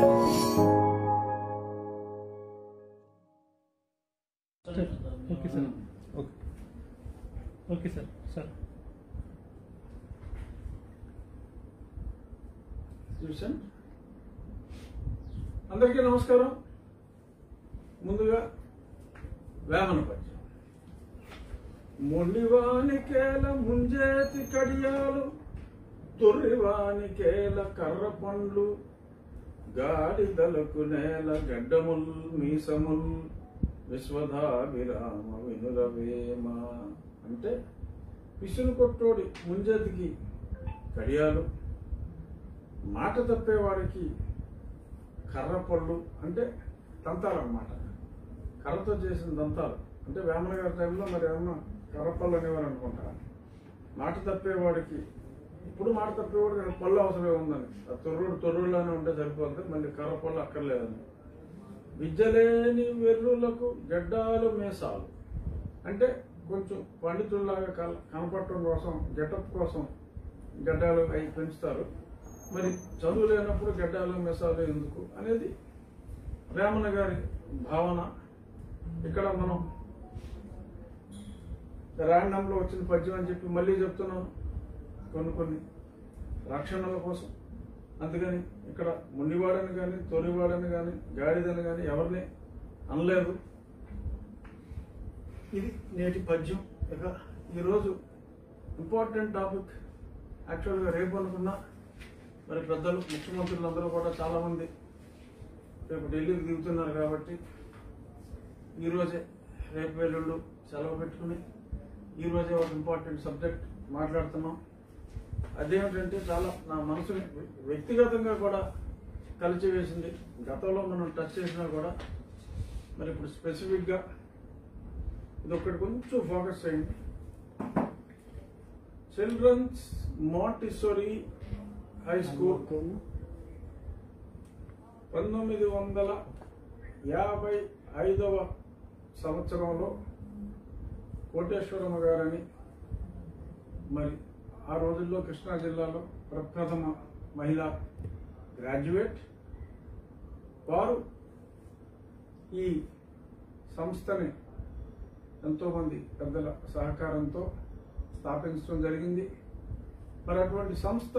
Okay sir okay okay sir sir చూసాం అందరికీ నమస్కారం ముందుగా వేమన పద్యం మొండివానికేల ముంజేతి కడియాలు తొర్రివానికేల కర్ర పండ్లు గాడిదలకు నేల గడ్డముల్ మీసముల్ విశ్వధాభిరామ వినురవేమ అంటే పిసులు కొట్టోడి ముంజేతికి కడియాలు మాట తప్పేవాడికి కర్ర పళ్ళు అంటే దంతాలు అన్నమాట కర్రతో చేసిన దంతాలు అంటే వేమన గారి టైంలో మరి ఏమన్నా కర్ర పళ్ళు అనేవారు అనుకుంటా మాట తప్పేవాడికి ఇప్పుడు మాట తప్పేవాడికి పళ్ళు అవసరమే ఉందని ఆ తొర్రుడు తొర్రుడులోనే ఉంటే సరిపోతుంది మళ్ళీ కర్ర పళ్ళు అక్కర్లేదని విద్యలేని వెర్రులకు గడ్డాలు మేసాలు అంటే కొంచెం పండితుల్లాగా కల కనపడటం కోసం గెటప్ కోసం గడ్డాలు అవి పెంచుతారు మరి చదువు లేనప్పుడు గడ్డాలు మెసాలు ఎందుకు అనేది వేమన గారి భావన ఇక్కడ మనం రాండంలో వచ్చిన పద్యం అని చెప్పి మళ్ళీ చెప్తున్నాను కొన్ని కొన్ని రక్షణల కోసం అందుకని ఇక్కడ ముండివాడని కానీ తొలివాడని కానీ గాడిదని కానీ ఎవరిని అనలేదు ఇది నేటి పద్యం ఇక ఈరోజు ఇంపార్టెంట్ టాపిక్ యాక్చువల్గా రేపు అనుకున్నా మరి పెద్దలు ముఖ్యమంత్రులు అందరూ కూడా చాలా మంది రేపు ఢిల్లీకి దిగుతున్నారు కాబట్టి ఈరోజే రేపు వెల్లుళ్ళు సెలవు పెట్టుకుని ఈరోజే ఒక ఇంపార్టెంట్ సబ్జెక్ట్ మాట్లాడుతున్నాం అదేమిటంటే చాలా నా మనసుని వ్యక్తిగతంగా కూడా కలిచివేసింది గతంలో మనం టచ్ చేసినా కూడా మరి ఇప్పుడు స్పెసిఫిక్గా ఇది ఒకటి కొంచెం ఫోకస్ చేయండి చిల్డ్రన్స్ మాంటిసోరీ హై స్కూల్ పంతొమ్మిది వందల యాభై ఐదవ సంవత్సరంలో కోటేశ్వరమ్మ గారని మరి ఆ రోజుల్లో కృష్ణా జిల్లాలో ప్రప్రథమ మహిళా గ్రాడ్యుయేట్ వారు ఈ సంస్థని ఎంతోమంది పెద్దల సహకారంతో స్థాపించడం జరిగింది మరి అటువంటి సంస్థ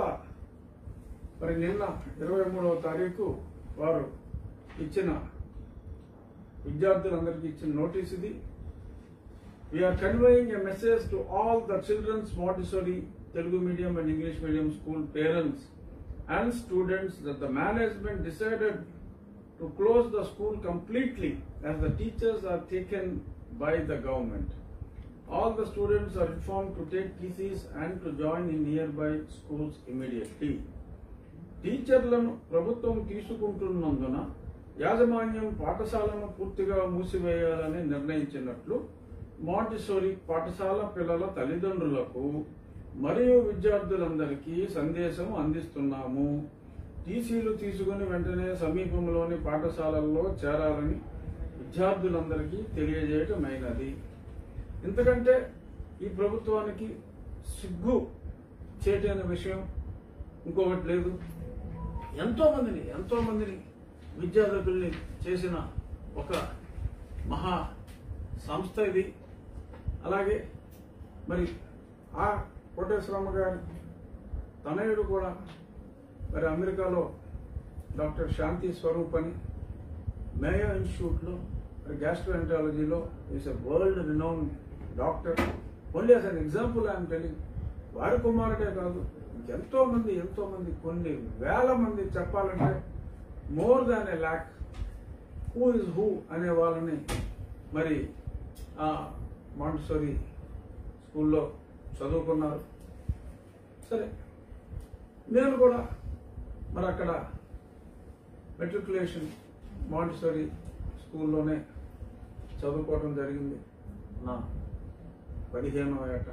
మరి నిన్న ఇరవై మూడవ తారీఖు వారు ఇచ్చిన విద్యార్థులందరికీ ఇచ్చిన నోటీస్ ఇది we are conveying a message to all the childrens Montessori Telugu medium and English medium school parents and students that the management decided to close the school completely as the teachers are taken by the government All the students are informed to take PCs and to join in nearby schools immediately. టీచర్లను ప్రభుత్వం తీసుకుంటున్నందున యాజమాన్యం పాఠశాలను పూర్తిగా మూసివేయాలని నిర్ణయించినట్లు Montessori పాఠశాల పిల్లల తల్లిదండ్రులకు మరియు విద్యార్థులందరికీ సందేశం అందిస్తున్నాము టీసీలు తీసుకుని వెంటనే సమీపంలోని పాఠశాలల్లో చేరాలని విద్యార్థులందరికీ తెలియజేయటమైనది ఎందుకంటే ఈ ప్రభుత్వానికి సిగ్గు చేటి అనే విషయం ఇంకొకటి లేదు ఎంతో మందిని ఎంతో మందిని విద్యార్థుల్ని చేసిన ఒక మహా సంస్థ ఇది అలాగే మరి ఆ కోటేశ్వరమ్మ గారి తనయుడు కూడా మరి అమెరికాలో డాక్టర్ శాంతి స్వరూప్ అని మేయో ఇన్స్టిట్యూట్లో మరి గ్యాస్ట్రోఎంటాలజీలో is a world renown doctor only as an example I'm telling వారి కుమారుడే కాదు ఎంతో మంది ఎంతో మంది కొన్ని వేల మంది చెప్పాలంటే more than a lakh who is who అనే వాళ్ళని మరి ఆ మాంటసోరీ స్కూల్లో చదువుకున్నారు సరే నేను కూడా మరి అక్కడ మెట్రికులేషన్ మాంటసోరీ స్కూల్లోనే చదువుకోవడం జరిగింది నా పదిహేనో ఏట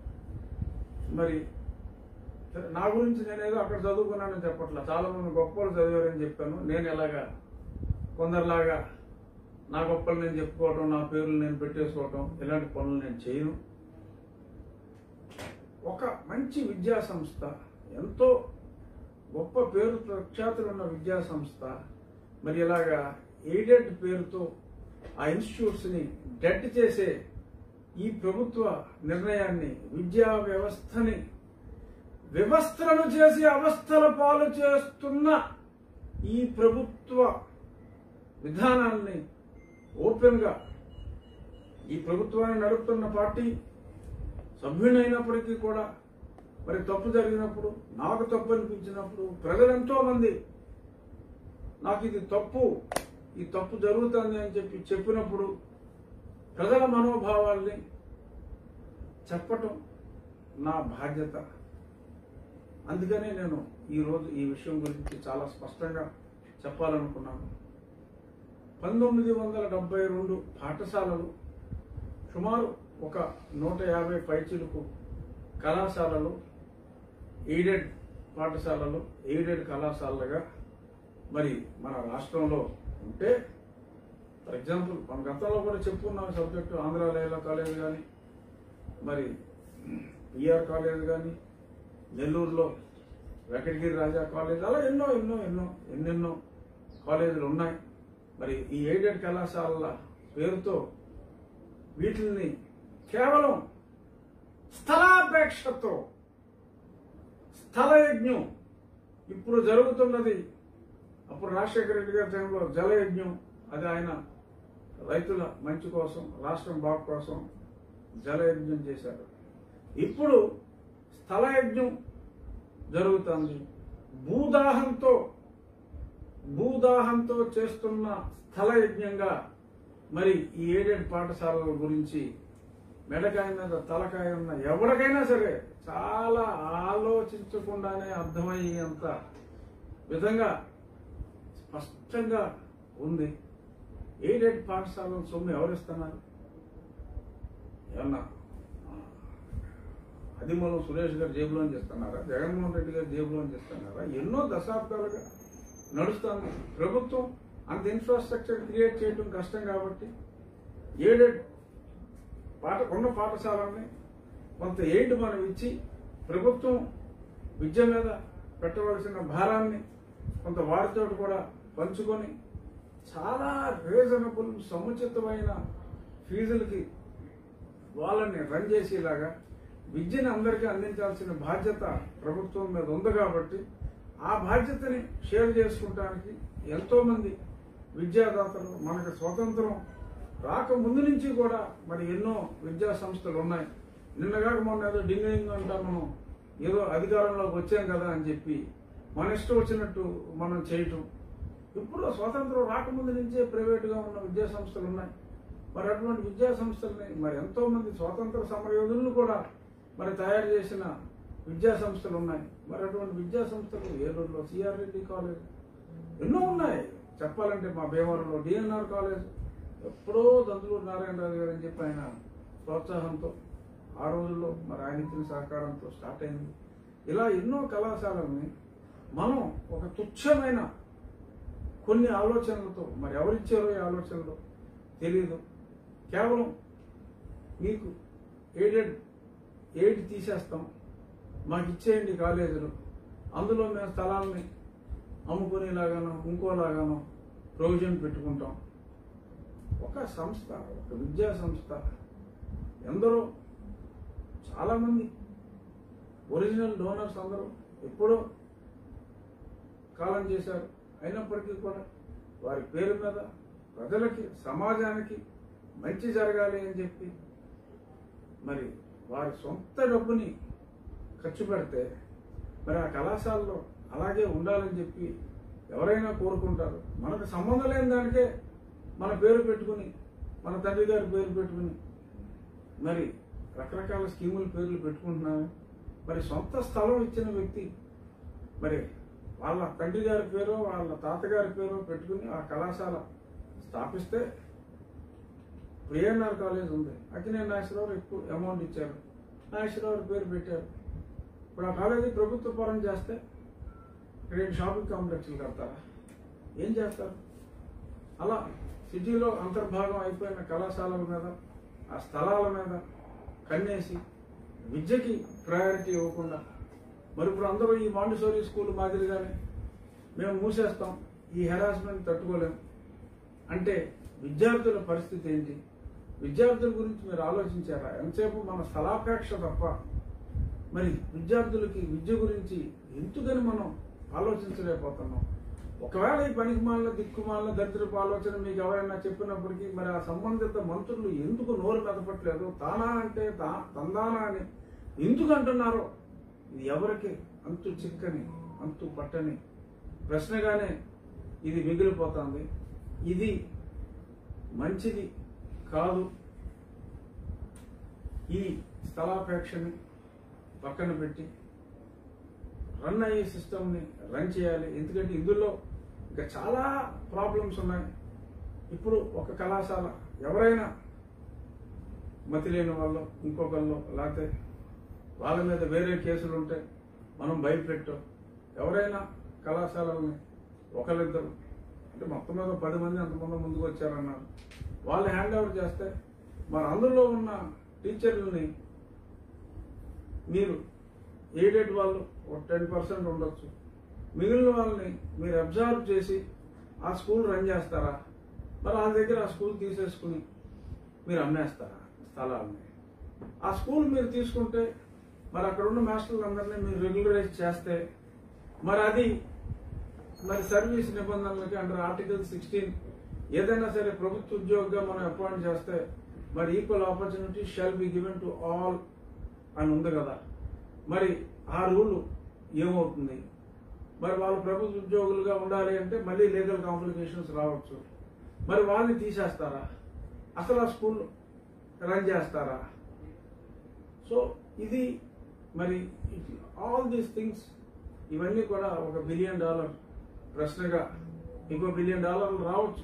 మరి సరే, నా గురించి నేనేదో అక్కడ చదువుకున్నానని చెప్పట్లా చాలా మంది గొప్పలు చదివారని చెప్పాను నేను ఎలాగా కొందరిలాగా నా గొప్పలు నేను చెప్పుకోవటం నా పేర్లు నేను పెట్టేసుకోవటం ఇలాంటి పనులు నేను చేయను ఒక మంచి విద్యా సంస్థ ఎంతో గొప్ప పేరు ప్రఖ్యాతులు ఉన్న విద్యా సంస్థ మరి ఇలాగా ఎయిడెడ్ పేరుతో ఆ ఇన్స్టిట్యూట్స్ని డెడ్ చేసే ఈ ప్రభుత్వ నిర్ణయాన్ని విద్యా వ్యవస్థని వ్యవస్థలను చేసి అవస్థల పాలు చేస్తున్న ఈ ప్రభుత్వ విధానాన్ని ఓపెన్గా ఈ ప్రభుత్వాన్ని నడుపుతున్న పార్టీ సభ్యునైనప్పటికీ కూడా మరి తప్పు జరిగినప్పుడు నాకు తప్పు అనిపించినప్పుడు ప్రజలు ఎంతో మంది నాకు ఇది తప్పు ఈ తప్పు జరుగుతుంది అని చెప్పి చెప్పినప్పుడు ప్రజల మనోభావాల్ని చెప్పటం నా బాధ్యత అందుకనే నేను ఈరోజు ఈ విషయం గురించి చాలా స్పష్టంగా చెప్పాలనుకున్నాను పంతొమ్మిది వందల డెబ్బై రెండు పాఠశాలలు సుమారు ఒక నూట యాభై పైచిలకు కళాశాలలు ఎయిడెడ్ పాఠశాలలు ఎయిడెడ్ కళాశాలలుగా మరి మన రాష్ట్రంలో ఉంటే ఫర్ ఎగ్జాంపుల్ మన గతంలో కూడా చెప్పుకున్నాం సబ్జెక్టు ఆంధ్ర లైలా కాలేజ్ కానీ మరి పిఆర్ కాలేజ్ కానీ నెల్లూరులో వెంకటగిరి రాజా కాలేజ్ అలా ఎన్నో ఎన్నో ఎన్నో ఎన్నెన్నో కాలేజీలు ఉన్నాయి మరి ఈ ఎయిడెడ్ కళాశాలల పేరుతో వీటిని కేవలం స్థలాపేక్షతో స్థల యజ్ఞం ఇప్పుడు జరుగుతున్నది అప్పుడు రాజశేఖర రెడ్డి గారి టైంలో జలయజ్ఞం అది ఆయన రైతుల మంచి కోసం రాష్ట్రం బాగు కోసం జలయజ్ఞం చేశారు ఇప్పుడు స్థలయజ్ఞం జరుగుతుంది భూదాహంతో భూదాహంతో చేస్తున్న స్థల యజ్ఞంగా మరి ఈ ఏడేడు పాఠశాలల గురించి మెడకాయ మీద తలకాయ ఉన్న ఎవరికైనా సరే చాలా ఆలోచించకుండానే అర్థమయ్యేంత విధంగా స్పష్టంగా ఉంది ఎయిడెడ్ పాఠశాలల సొమ్ము ఎవరిస్తున్నారు ఏమన్నా అదిమూలం సురేష్ గారు జేబులో చేస్తున్నారా జగన్మోహన్ రెడ్డి గారు జేబులో చేస్తున్నారా ఎన్నో దశాబ్దాలుగా నడుస్తుంది ప్రభుత్వం అంత ఇన్ఫ్రాస్ట్రక్చర్ క్రియేట్ చేయడం కష్టం కాబట్టి ఏడెడ్ పాఠ ఉన్న పాఠశాలని కొంత ఎయిడ్ మనం ఇచ్చి ప్రభుత్వం విద్య మీద పెట్టవలసిన భారాన్ని కొంత వారితో కూడా పంచుకొని చాలా రీజనబుల్ సముచితమైన ఫీజులకి వాళ్ళని రన్ చేసేలాగా విద్యను అందరికీ అందించాల్సిన బాధ్యత ప్రభుత్వం మీద ఉంది కాబట్టి ఆ బాధ్యతని షేర్ చేసుకుంటానికి ఎంతో మంది విద్యాదాతలు మనకు స్వతంత్రం రాక ముందు నుంచి కూడా మరి ఎన్నో విద్యా సంస్థలు ఉన్నాయి నిన్నగాక మొన్న ఏదో డింగింగ్ అంటా మనం ఏదో అధికారంలోకి వచ్చాం కదా అని చెప్పి మన ఇష్టం వచ్చినట్టు మనం చేయటం ఇప్పుడు స్వాతంత్రం రాకముందు నుంచే ప్రైవేటుగా ఉన్న విద్యా సంస్థలు ఉన్నాయి మరి అటువంటి విద్యా సంస్థల్ని మరి ఎంతో మంది స్వాతంత్ర సమరయోధులను కూడా మరి తయారు చేసిన విద్యా సంస్థలు ఉన్నాయి మరి అటువంటి విద్యా సంస్థలు ఏలూరులో సిఆర్ రెడ్డి కాలేజ్ ఎన్నో ఉన్నాయి చెప్పాలంటే మా భీమవరంలో డిఎన్ఆర్ కాలేజ్ ఎప్పుడో దంతులూరు నారాయణరావు గారు అని చెప్పి ఆయన ప్రోత్సాహంతో ఆ రోజుల్లో మరి ఆయన ఇచ్చిన సహకారంతో స్టార్ట్ అయింది ఇలా ఎన్నో కళాశాలని మనం ఒక తుచ్చమైన కొన్ని ఆలోచనలతో మరి ఎవరిచ్చారో ఈ ఆలోచనలు తెలియదు కేవలం మీకు ఎయిడెడ్ ఎయిడ్ తీసేస్తాం మాకు ఇచ్చేయండి కాలేజీలు అందులో మేము స్థలాల్ని అమ్ముకునేలాగానో ఇంకోలాగానో ప్రొవిజన్ పెట్టుకుంటాం ఒక సంస్థ ఒక విద్యా సంస్థ ఎందరో చాలామంది ఒరిజినల్ డోనర్స్ అందరూ ఎప్పుడో కాలం చేశారు అయినప్పటికీ కూడా వారి పేరు మీద ప్రజలకి సమాజానికి మంచి జరగాలి అని చెప్పి మరి వారి సొంత డబ్బుని ఖర్చు పెడితే మరి ఆ కళాశాలలో అలాగే ఉండాలని చెప్పి ఎవరైనా కోరుకుంటారు మనకు సంబంధం లేని దానికే మన పేరు పెట్టుకుని మన తండ్రి గారి పేరు పెట్టుకుని మరి రకరకాల స్కీముల పేర్లు పెట్టుకుంటున్నాము మరి సొంత స్థలం ఇచ్చిన వ్యక్తి మరి వాళ్ళ తండ్రి గారి పేరు వాళ్ళ తాతగారి పేరు పెట్టుకుని ఆ కళాశాల స్థాపిస్తే ప్రియన్ఆర్ కాలేజ్ ఉంది అక్కినే నాగేశ్వరరావు ఎక్కువ అమౌంట్ ఇచ్చారు నాగేశ్వరరావు పేరు పెట్టారు ఇప్పుడు ఆ కాలేజీ ప్రభుత్వ పరం చేస్తే రెండు షాపింగ్ కాంప్లెక్స్లు కడతారా ఏం చేస్తారు అలా సిటీలో అంతర్భాగం అయిపోయిన కళాశాలల మీద ఆ స్థలాల మీద కన్నేసి విద్యకి ప్రయారిటీ ఇవ్వకుండా మరి ఇప్పుడు అందరూ ఈ మాండిసోరీ స్కూల్ మాదిరిగానే మేము మూసేస్తాం ఈ హెరాస్మెంట్ తట్టుకోలేం అంటే విద్యార్థుల పరిస్థితి ఏంటి విద్యార్థుల గురించి మీరు ఆలోచించారా ఎంతసేపు మన స్థలాపేక్ష తప్ప మరి విద్యార్థులకి విద్య గురించి ఎందుకని మనం ఆలోచించలేకపోతున్నాం ఒకవేళ ఈ పనికి మాలిన దిక్కుమాలిన దరిద్రపు ఆలోచన మీకు ఎవరైనా చెప్పినప్పటికీ మరి ఆ సంబంధిత మంత్రులు ఎందుకు నోరు మెదపట్లేదు తానా అంటే తా తందానా అని ఎందుకు అంటున్నారో ఇది ఎవరికి అంతు చిక్కని అంతు పట్టని ప్రశ్నగానే ఇది మిగిలిపోతుంది ఇది మంచిది కాదు ఈ స్థలాపేక్షని పక్కన పెట్టి రన్ అయ్యే సిస్టమ్ని రన్ చేయాలి ఎందుకంటే ఇందులో ఇంకా చాలా ప్రాబ్లమ్స్ ఉన్నాయి ఇప్పుడు ఒక కళాశాల ఎవరైనా మతి లేని వాళ్ళు ఇంకొకళ్ళు లేకపోతే వాళ్ళ మీద వేరే కేసులు ఉంటే మనం భయపెట్టాం ఎవరైనా కళాశాలల్ని ఒకరిద్దరు అంటే మొత్తం మీద పది మంది అంతమంది ముందుకు వచ్చారన్నారు వాళ్ళు హ్యాండ్ ఓవర్ చేస్తే మరి అందులో ఉన్న టీచర్లని మీరు ఎయిడెడ్ వాళ్ళు ఒక టెన్ పర్సెంట్ ఉండొచ్చు మిగిలిన వాళ్ళని మీరు అబ్జర్వ్ చేసి ఆ స్కూల్ రన్ చేస్తారా మరి వాళ్ళ దగ్గర ఆ స్కూల్ తీసేసుకుని మీరు అమ్మేస్తారా స్థలాలని ఆ స్కూల్ మీరు తీసుకుంటే మరి అక్కడ ఉన్న మాస్టర్లందరినీ మీరు రెగ్యులరైజ్ చేస్తే మరి అది మరి సర్వీస్ నిబంధనలకి అండర్ ఆర్టికల్ సిక్స్టీన్ ఏదైనా సరే ప్రభుత్వ ఉద్యోగిగా మనం అపాయింట్ చేస్తే మరి equal opportunity shall be given to all అని ఉంది కదా మరి ఆ రూల్ ఏమవుతుంది మరి వాళ్ళు ప్రభుత్వ ఉద్యోగులుగా ఉండాలి అంటే మళ్ళీ లీగల్ కాంప్లికేషన్స్ రావచ్చు మరి వాళ్ళని తీసేస్తారా అసలు ఆ స్కూల్ రన్ చేస్తారా సో ఇది మరి ఆల్ దీస్ థింగ్స్ ఇవన్నీ కూడా ఒక బిలియన్ డాలర్ ప్రశ్నగా ఇంకో బిలియన్ డాలర్లు రావచ్చు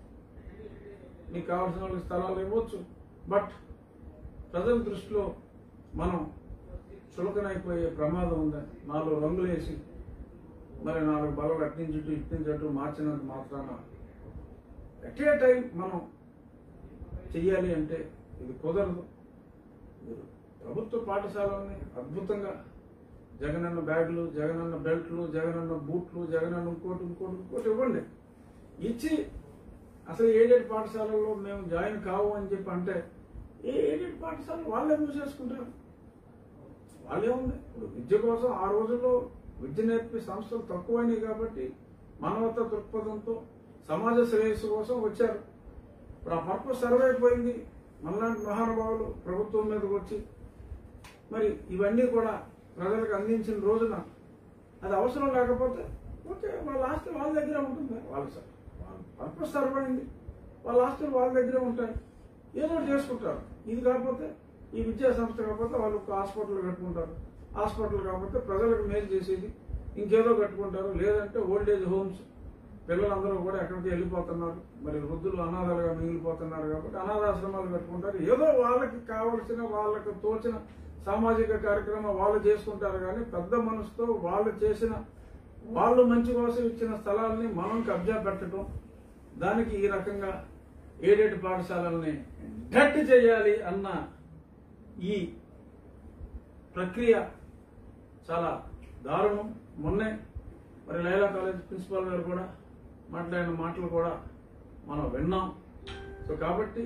మీకు కావాల్సిన వాళ్ళకి స్థలాలు ఇవ్వచ్చు బట్ ప్రజల దృష్టిలో మనం చులకనైపోయే ప్రమాదం ఉందని నాలుగు రంగులు వేసి మరి నాలుగు బలలు అట్టించుట్టు ఇట్టించట్టు మార్చినంత మాత్రాన ఎట్ ఏ టైం మనం చెయ్యాలి అంటే ఇది కుదరదు మీరు ప్రభుత్వ పాఠశాలల్ని అద్భుతంగా జగనన్న బ్యాగులు జగనన్న బెల్ట్లు జగనన్న బూట్లు జగనన్న ఇంకోటి ఇంకోటి ఇంకోటి ఇవ్వండి ఇచ్చి అసలు ఏడేడు పాఠశాలల్లో మేము జాయిన్ కావు అని చెప్పి అంటే ఏ ఏడేడు పాఠశాల వాళ్ళే మూసేసుకుంటారు వాళ్ళే ఉంది ఇప్పుడు విద్య కోసం ఆ రోజుల్లో విద్య నేర్పే సంస్థలు తక్కువైనాయి కాబట్టి మానవతా దృక్పథంతో సమాజ శ్రేయస్సు కోసం వచ్చారు ఇప్పుడు ఆ పర్పస్ సర్వ్ అయిపోయింది మనలాంటి మహానుభావులు ప్రభుత్వం మీదకి వచ్చి మరి ఇవన్నీ కూడా ప్రజలకు అందించిన రోజున అది అవసరం లేకపోతే ఓకే వాళ్ళ ఆస్తి వాళ్ళ దగ్గర ఉంటుంది వాళ్ళ స- వాళ్ళ పర్పస్ సర్వ్ అయింది వాళ్ళ ఆస్తులు వాళ్ళ దగ్గరే ఉంటాయి ఏదో ఒకటి చేసుకుంటారు ఇది కాకపోతే ఈ విద్యా సంస్థ కాకపోతే వాళ్ళు ఒక హాస్పిటల్ కట్టుకుంటారు హాస్పిటల్ కాకపోతే ప్రజలకు మేలు చేసేది ఇంకేదో కట్టుకుంటారు లేదంటే ఓల్డ్ ఏజ్ హోమ్స్ పిల్లలందరూ కూడా ఎక్కడికి వెళ్ళిపోతున్నారు మరి వృద్ధులు అనాథాలుగా మిగిలిపోతున్నారు కాబట్టి అనాథాశ్రమాలు కట్టుకుంటారు ఏదో వాళ్ళకి కావలసిన వాళ్ళకి తోచిన సామాజిక కార్యక్రమం వాళ్ళు చేసుకుంటారు కానీ పెద్ద మనసుతో వాళ్ళు చేసిన వాళ్ళు మంచి కోసం ఇచ్చిన స్థలాల్ని మనం కబ్జా పెట్టడం దానికి ఈ రకంగా ఏడేటి పాఠశాలల్ని గట్టి చేయాలి అన్న ఈ ప్రక్రియ చాలా దారుణం మొన్నే మరి లైలా కాలేజ్ ప్రిన్సిపాల్ గారు కూడా మాట్లాడిన మాటలు కూడా మనం విన్నాం సో కాబట్టి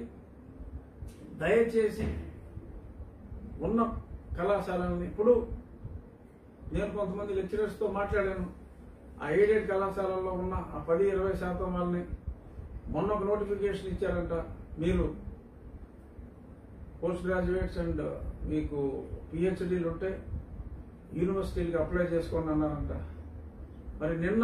దయచేసి ఉన్న కళాశాలని ఇప్పుడు నేను కొంతమంది లెక్చరర్స్తో మాట్లాడాను ఆ ఎయిడెడ్ కళాశాలల్లో ఉన్న ఆ పది ఇరవై శాతం వాళ్ళని మొన్న ఒక నోటిఫికేషన్ ఇచ్చారంట మీరు పోస్ట్ గ్రాడ్యుయేట్స్ అండ్ మీకు పిహెచ్డీలు ఉంటే యూనివర్సిటీలకు అప్లై చేసుకోండి అన్నారంట మరి నిన్న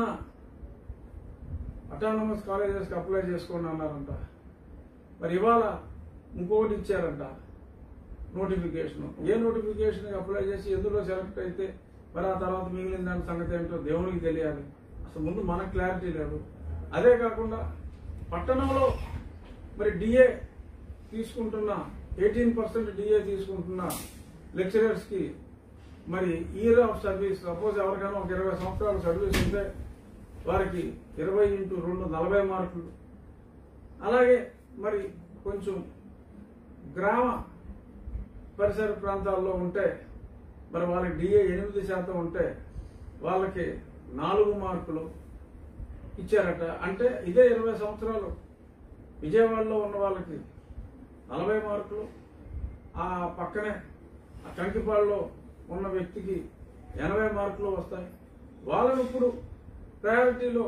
అటానమస్ కాలేజెస్కి అప్లై చేసుకోండి అన్నారంట మరి ఇవాళ ఇంకొకటి ఇచ్చారంట నోటిఫికేషన్ ఏ నోటిఫికేషన్ అప్లై చేసి ఎందులో సెలెక్ట్ అయితే మరి ఆ తర్వాత మిగిలిన దాని సంగతి ఏంటో దేవునికి తెలియాలి అసలు ముందు మనకు క్లారిటీ లేదు అదే కాకుండా పట్టణంలో మరి డిఏ తీసుకుంటున్న ఎయిటీన్ పర్సెంట్ డిఏ తీసుకుంటున్న లెక్చరర్స్ కి మరి ఇయర్ ఆఫ్ సర్వీస్ సపోజ్ ఎవరికైనా ఒక ఇరవై సంవత్సరాల సర్వీస్ ఉంటే వారికి ఇరవై ఇంటూ రెండు నలభై మార్కులు అలాగే మరి కొంచెం గ్రామ పరిసర ప్రాంతాల్లో ఉంటే మరి వాళ్ళకి డిఏ ఎనిమిది శాతం ఉంటే వాళ్ళకి నాలుగు మార్కులు ఇచ్చారట అంటే ఇదే ఇరవై సంవత్సరాలు విజయవాడలో ఉన్న వాళ్ళకి నలభై మార్కులు ఆ పక్కనే ఆ కంకిపాడులో ఉన్న వ్యక్తికి ఎనభై మార్కులు వస్తాయి వాళ్ళని ఇప్పుడు ప్రయారిటీలో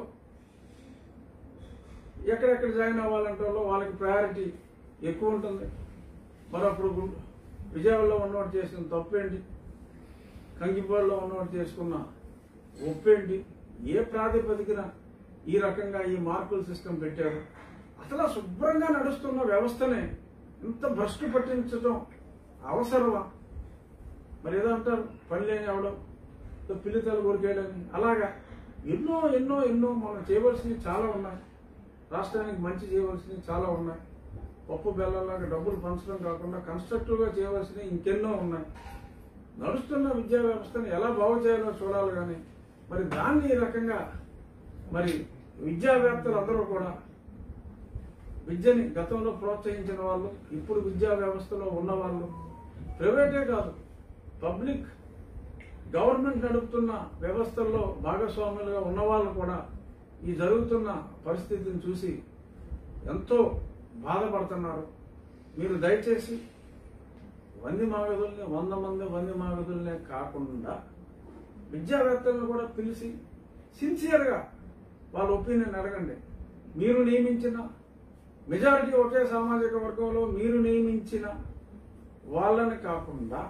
ఎక్కడెక్కడ జాయిన్ అవ్వాలంటే వాళ్ళు వాళ్ళకి ప్రయారిటీ ఎక్కువ ఉంటుంది మరి అప్పుడు గు- విజయవాడలో ఉన్నవాడు చేసిన తప్పేంటి కంకిపాడులో ఉన్నవాడు చేసుకున్న ఒప్పేంటి ఏ ప్రాతిపదికన ఈ రకంగా ఈ మార్కుల సిస్టమ్ పెట్టారు అసలు ఆ శుభ్రంగా నడుస్తున్న వ్యవస్థనే ఇంత భ్రష్టు పట్టించడం అవసరమా మరి ఏదో అంటారు పని లేని అవడం పిల్లితలు కొరికేయడని అలాగా ఎన్నో ఎన్నో ఎన్నో మనం చేయవలసినవి చాలా ఉన్నాయి రాష్ట్రానికి మంచి చేయవలసినవి చాలా ఉన్నాయి పప్పు బెల్లంలాగా డబ్బులు పంచడం కాకుండా కన్స్ట్రక్టివ్గా చేయవలసినవి ఇంకెన్నో ఉన్నాయి నడుస్తున్న విద్యా వ్యవస్థను ఎలా బాగు చేయాలో చూడాలి కానీ మరి దాన్ని ఈ రకంగా మరి విద్యావేత్తలు అందరూ కూడా విద్యని గతంలో ప్రోత్సహించిన వాళ్ళు ఇప్పుడు విద్యా వ్యవస్థలో ఉన్న వాళ్ళు ప్రైవేటే కాదు పబ్లిక్ గవర్నమెంట్ నడుపుతున్న వ్యవస్థల్లో భాగస్వాములుగా ఉన్న వాళ్ళు కూడా ఈ జరుగుతున్న పరిస్థితిని చూసి ఎంతో బాధపడుతున్నారు మీరు దయచేసి వంది మాగదుల్ని వంద మంది వంది మాగదుల్నే కాకుండా విద్యావేత్తలను కూడా పిలిచి సిన్సియర్గా వాళ్ళ ఒపీనియన్ అడగండి మీరు నియమించిన మెజారిటీ ఒకే సామాజిక వర్గంలో మీరు నియమించిన వాళ్ళని కాకుండా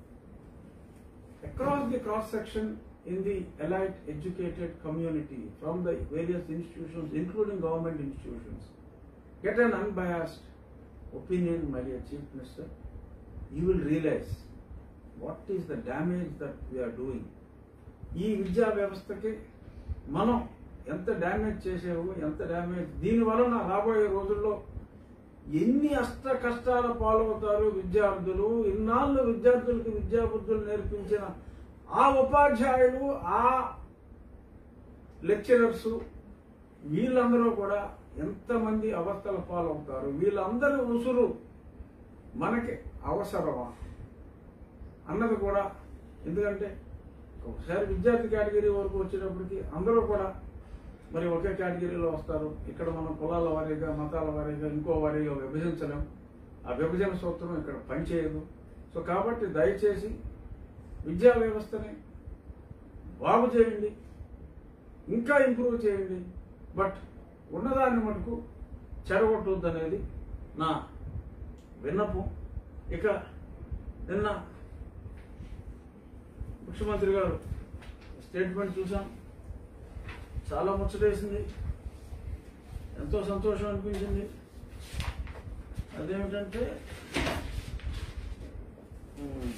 across the cross section in the elite educated community from the various institutions, including government institutions, get an unbiased opinion, my dear Chief Minister. You will realize what is the damage that we are doing. ఈ విద్యా వ్యవస్థకి మనం ఎంత damage చేసావు ఎంత damage దీని వలన రాబోయే రోజుల్లో ఎన్ని అష్ట కష్టాల పాలవుతారు విద్యార్థులు ఇన్నాళ్ళు విద్యార్థులకు విద్యాబుద్ధులు నేర్పించిన ఆ ఉపాధ్యాయులు ఆ లెక్చరర్స్ వీళ్ళందరూ కూడా ఎంతమంది అవస్థల పాలవుతారు వీళ్ళందరి ఉసురు మనకి అవసరమా అన్నది కూడా ఎందుకంటే ఒకసారి విద్యార్థి కేటగిరీ వరకు వచ్చేటప్పటికి అందరూ కూడా మరి ఒకే కేటగిరీలో వస్తారు ఇక్కడ మనం కులాల వారీగా మతాల వారీగా ఇంకో వారీగా విభజించలేం ఆ విభజన సూత్రం ఇక్కడ పనిచేయదు సో కాబట్టి దయచేసి విద్యా వ్యవస్థని బాగు చేయండి ఇంకా ఇంప్రూవ్ చేయండి బట్ ఉన్నదాన్ని మటుకు చెడగొట్టొద్దు అనేది నా విన్నపం ఇక నిన్న ముఖ్యమంత్రి గారు స్టేట్మెంట్ చూసాం చాలా ముచ్చటేసింది ఎంతో సంతోషం అనిపించింది అదేమిటంటే ఉమ్,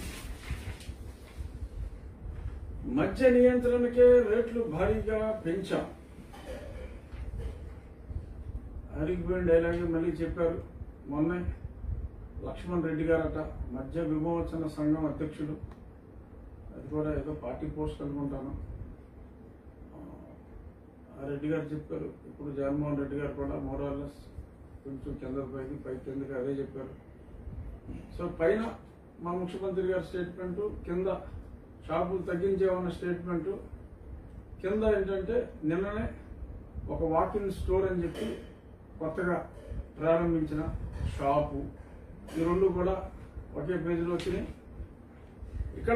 మద్య నియంత్రణకే రేట్లు భారీగా పెంచాం హరిగిపోయిన డైలాగ్ మళ్ళీ చెప్పారు మొన్నే లక్ష్మణ్ రెడ్డి గారట మద్య విమోచన సంఘం అధ్యక్షుడు అది కూడా ఏదో పార్టీ పోస్ట్ అనుకుంటాను ఆ రెడ్డి గారు చెప్పారు ఇప్పుడు జగన్మోహన్ రెడ్డి గారు కూడా మోరాలెస్ కొంచెం కింద పైకి పై కిందకి అదే చెప్పారు సో పైన మా ముఖ్యమంత్రి గారి స్టేట్మెంట్ కింద షాపులు తగ్గించేవన్న స్టేట్మెంట్ కింద ఏంటంటే నిన్ననే ఒక వాకింగ్ స్టోర్ అని చెప్పి కొత్తగా ప్రారంభించిన షాపు ఈ రెండు కూడా ఒకే పేజీలో వచ్చినాయి ఇక్కడ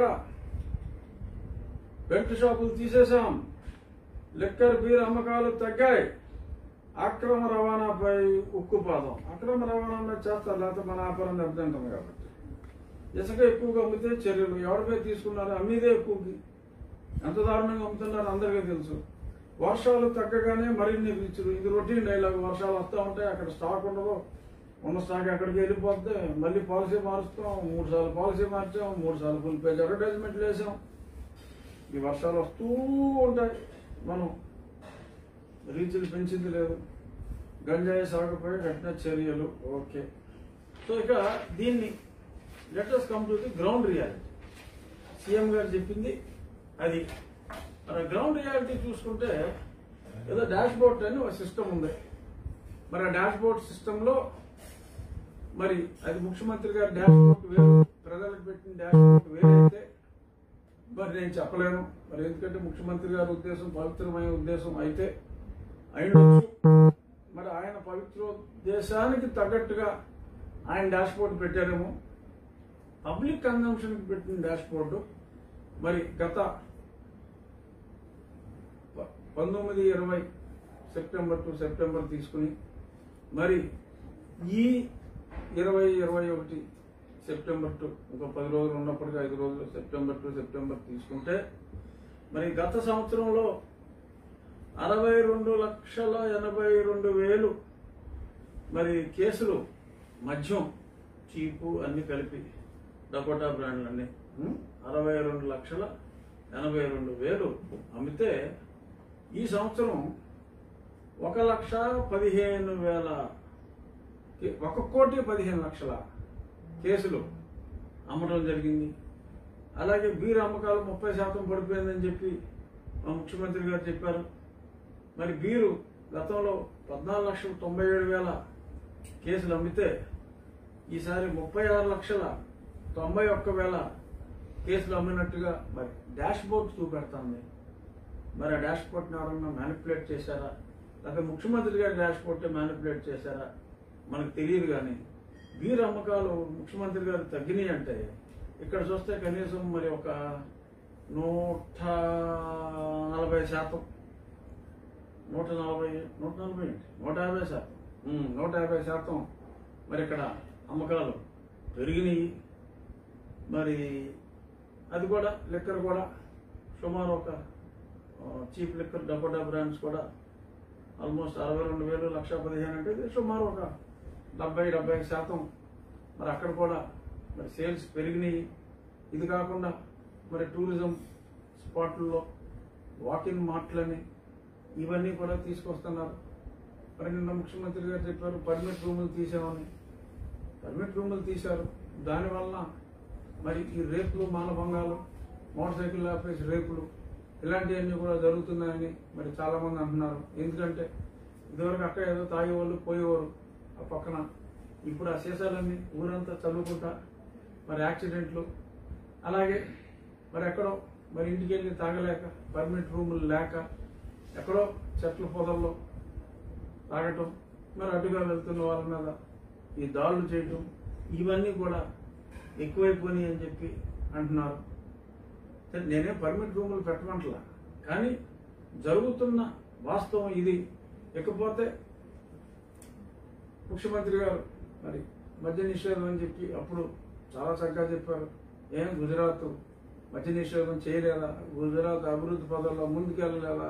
బెల్ట్ షాపులు తీసేశాం లిక్కర్ బీర్ అమ్మకాలు తగ్గాయి అక్రమ రవాణాపై ఉక్కుపాదం అక్రమ రవాణా మీద చేస్తారు లేకపోతే మన వ్యాపారం దెబ్బతింటాం కాబట్టి ఇసుక ఎక్కువగా అమ్మితే చర్యలు ఎవరిపై తీసుకున్నారో అమ్మీదే ఎక్కువకి ఎంత దారుణంగా అమ్ముతున్నారో అందరికీ తెలుసు వర్షాలు తగ్గగానే మరిన్ని రీచులు ఇది రొటీన్ డైలాగ్ వర్షాలు వస్తూ ఉంటాయి అక్కడ స్టాక్ ఉండదు ఉన్న స్టాక్ ఎక్కడికి వెళ్ళిపోద్ది మళ్ళీ పాలసీ మారుస్తాం మూడు సార్లు పాలసీ మార్చాం మూడు సార్లు ఫుల్ పేజ్ అడ్వర్టైజ్మెంట్లు వేసాం ఈ వర్షాలు వస్తూ ఉంటాయి మనం రీచులు పెంచింది లేదు గంజాయి సాగుపై కఠిన చర్యలు ఓకే సో ఇక దీన్ని letters come to the ground reality CM గారు చెప్పింది అది మన గ్రౌండ్ రియాలిటీ చూసుకుంటే ఏదో డాష్ బోర్డ్ అని ఒక సిస్టమ్ ఉంది మరి ఆ డాష్ బోర్డ్ సిస్టంలో మరి అది ముఖ్యమంత్రి గారి డాష్ బోర్డ్ వేరు ప్రజలకు పెట్టిన డాష్ బోర్డ్ వేరైతే మరి నేను చెప్పలేను మరి ఎందుకంటే ముఖ్యమంత్రి గారి ఉద్దేశం పవిత్రమైన ఉద్దేశం అయితే అయిండొచ్చు మరి ఆయన పవిత్రోద్దేశానికి తగ్గట్టుగా ఆయన డాష్ బోర్డు పెట్టారేమో పబ్లిక్ కన్జంప్షన్కి పెట్టిన డాష్ బోర్డు మరి గత ప- పంతొమ్మిది ఇరవై సెప్టెంబర్ టు సెప్టెంబర్ తీసుకుని మరి ఈ ఇరవై ఇరవై ఒకటి సెప్టెంబర్ టు ఇంకో పది రోజులు ఉన్నప్పటికీ ఐదు రోజులు సెప్టెంబర్ టు సెప్టెంబర్ తీసుకుంటే మరి గత సంవత్సరంలో అరవై రెండు లక్షల ఎనభై రెండు వేలు మరి కేసులు మద్యం చీపు అన్ని కలిపి డకోటా బ్రాండ్లు అన్ని ఉం? అరవై రెండు లక్షల ఎనభై రెండు వేలు అమ్మితే ఈ సంవత్సరం ఒక లక్ష పదిహేను వేల కే- ఒక కోటి పదిహేను లక్షల కేసులు అమ్మటం జరిగింది అలాగే బీర్ అమ్మకాలు ముప్పై శాతం పడిపోయిందని చెప్పి మా ముఖ్యమంత్రి గారు చెప్పారు మరి బీరు గతంలో పద్నాలుగు లక్షల తొంభై ఏడు వేల కేసులు అమ్మితే ఈసారి ముప్పై ఆరు లక్షల తొంభై ఒక్క వేల కేసులు అమ్మినట్టుగా మరి డాష్ బోర్డ్ చూపెడుతుంది మరి ఆ డాష్ బోర్డ్ని ఎవరన్నా మ్యానిపులేట్ చేశారా లేకపోతే ముఖ్యమంత్రి గారి డాష్ బోర్డ్ మ్యానిపులేట్ చేశారా మనకు తెలియదు కానీ బీర్ అమ్మకాలు ముఖ్యమంత్రి గారు తగ్గినాయి అంటే ఇక్కడ చూస్తే కనీసం మరి ఒక నూట నలభై శాతం నూట నలభై నూట నలభై ఏంటి నూట యాభై శాతం ఉమ్, నూట యాభై శాతం మరి ఇక్కడ అమ్మకాలు పెరిగినాయి మరి అది కూడా లిక్కర్ కూడా సుమారు ఒక చీప్ లిక్కర్ డకోటా బ్రాండ్స్ కూడా ఆల్మోస్ట్ అరవై రెండు వేలు లక్ష పదిహేను అంటే ఇది సుమారు ఒక డెబ్బై డెబ్బై శాతం మరి అక్కడ కూడా మరి సేల్స్ పెరిగినాయి ఇది కాకుండా మరి టూరిజం స్పాట్లలో వాకింగ్ మార్ట్లని ఇవన్నీ కూడా తీసుకొస్తున్నారు మరి నిన్న ముఖ్యమంత్రి గారు చెప్పారు పర్మిట్ రూములు తీసామని పర్మిట్ రూములు తీశారు దానివల్ల మరి ఈ రేపులు మానభంగాలు మోటార్ సైకిల్ ఆపేసి రేపులు ఇలాంటివన్నీ కూడా జరుగుతున్నాయని మరి చాలా మంది అంటున్నారు ఎందుకంటే ఇదివరకు అక్కడ ఏదో తాగేవాళ్ళు పోయేవారు ఆ పక్కన ఇప్పుడు ఆ సీసాలన్నీ ఊరంతా చదువుకుంటా మరి యాక్సిడెంట్లు అలాగే మరి ఎక్కడో మరి ఇంటికి వెళ్ళి తాగలేక పర్మిట్ రూములు లేక ఎక్కడో చెట్ల పొదల్లో తాగటం మరి అటుగా వెళ్తున్న వాళ్ళ మీద ఈ దాడులు చేయటం ఇవన్నీ కూడా ఎక్కువైపోయినాయి అని చెప్పి అంటున్నారు సరే, నేనే పర్మిట్ రూములు పెట్టమంటలా కానీ జరుగుతున్న వాస్తవం ఇది ఇకపోతే ముఖ్యమంత్రి గారు మరి మద్య నిషేధం అని చెప్పి అప్పుడు చాలా చక్కగా చెప్పారు ఏం గుజరాత్ మద్య నిషేధం చేయలేదా గుజరాత్ అభివృద్ధి పదంలో ముందుకెళ్ళలేదా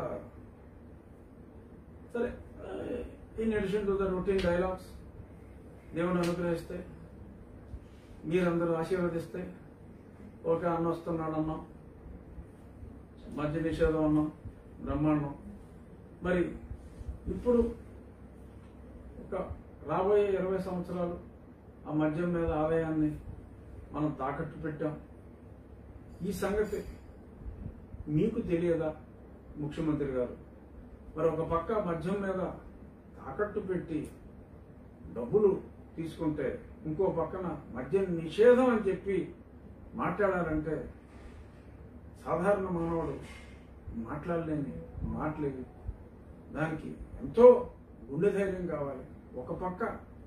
సరే in addition to the routine dialogues దేవుని అనుగ్రహిస్తే మీరందరూ ఆశీర్వదిస్తే ఓకే అన్న వస్తున్నాడు అన్నాం మద్య నిషేధం అన్నాం బ్రహ్మాండం మరి ఇప్పుడు ఒక రాబోయే ఇరవై సంవత్సరాలు ఆ మద్యం మీద ఆదాయాన్ని మనం తాకట్టు పెట్టాం ఈ సంగతి మీకు తెలియదా ముఖ్యమంత్రి గారు మరి ఒక పక్క మద్యం మీద తాకట్టు పెట్టి డబ్బులు తీసుకుంటే ఇంకో పక్కన మద్యం నిషేధం అని చెప్పి మాట్లాడాలంటే సాధారణ మానవుడు మాట్లాడలేని మాటలేవి దానికి ఎంతో గుండె ధైర్యం కావాలి ఒక పక్క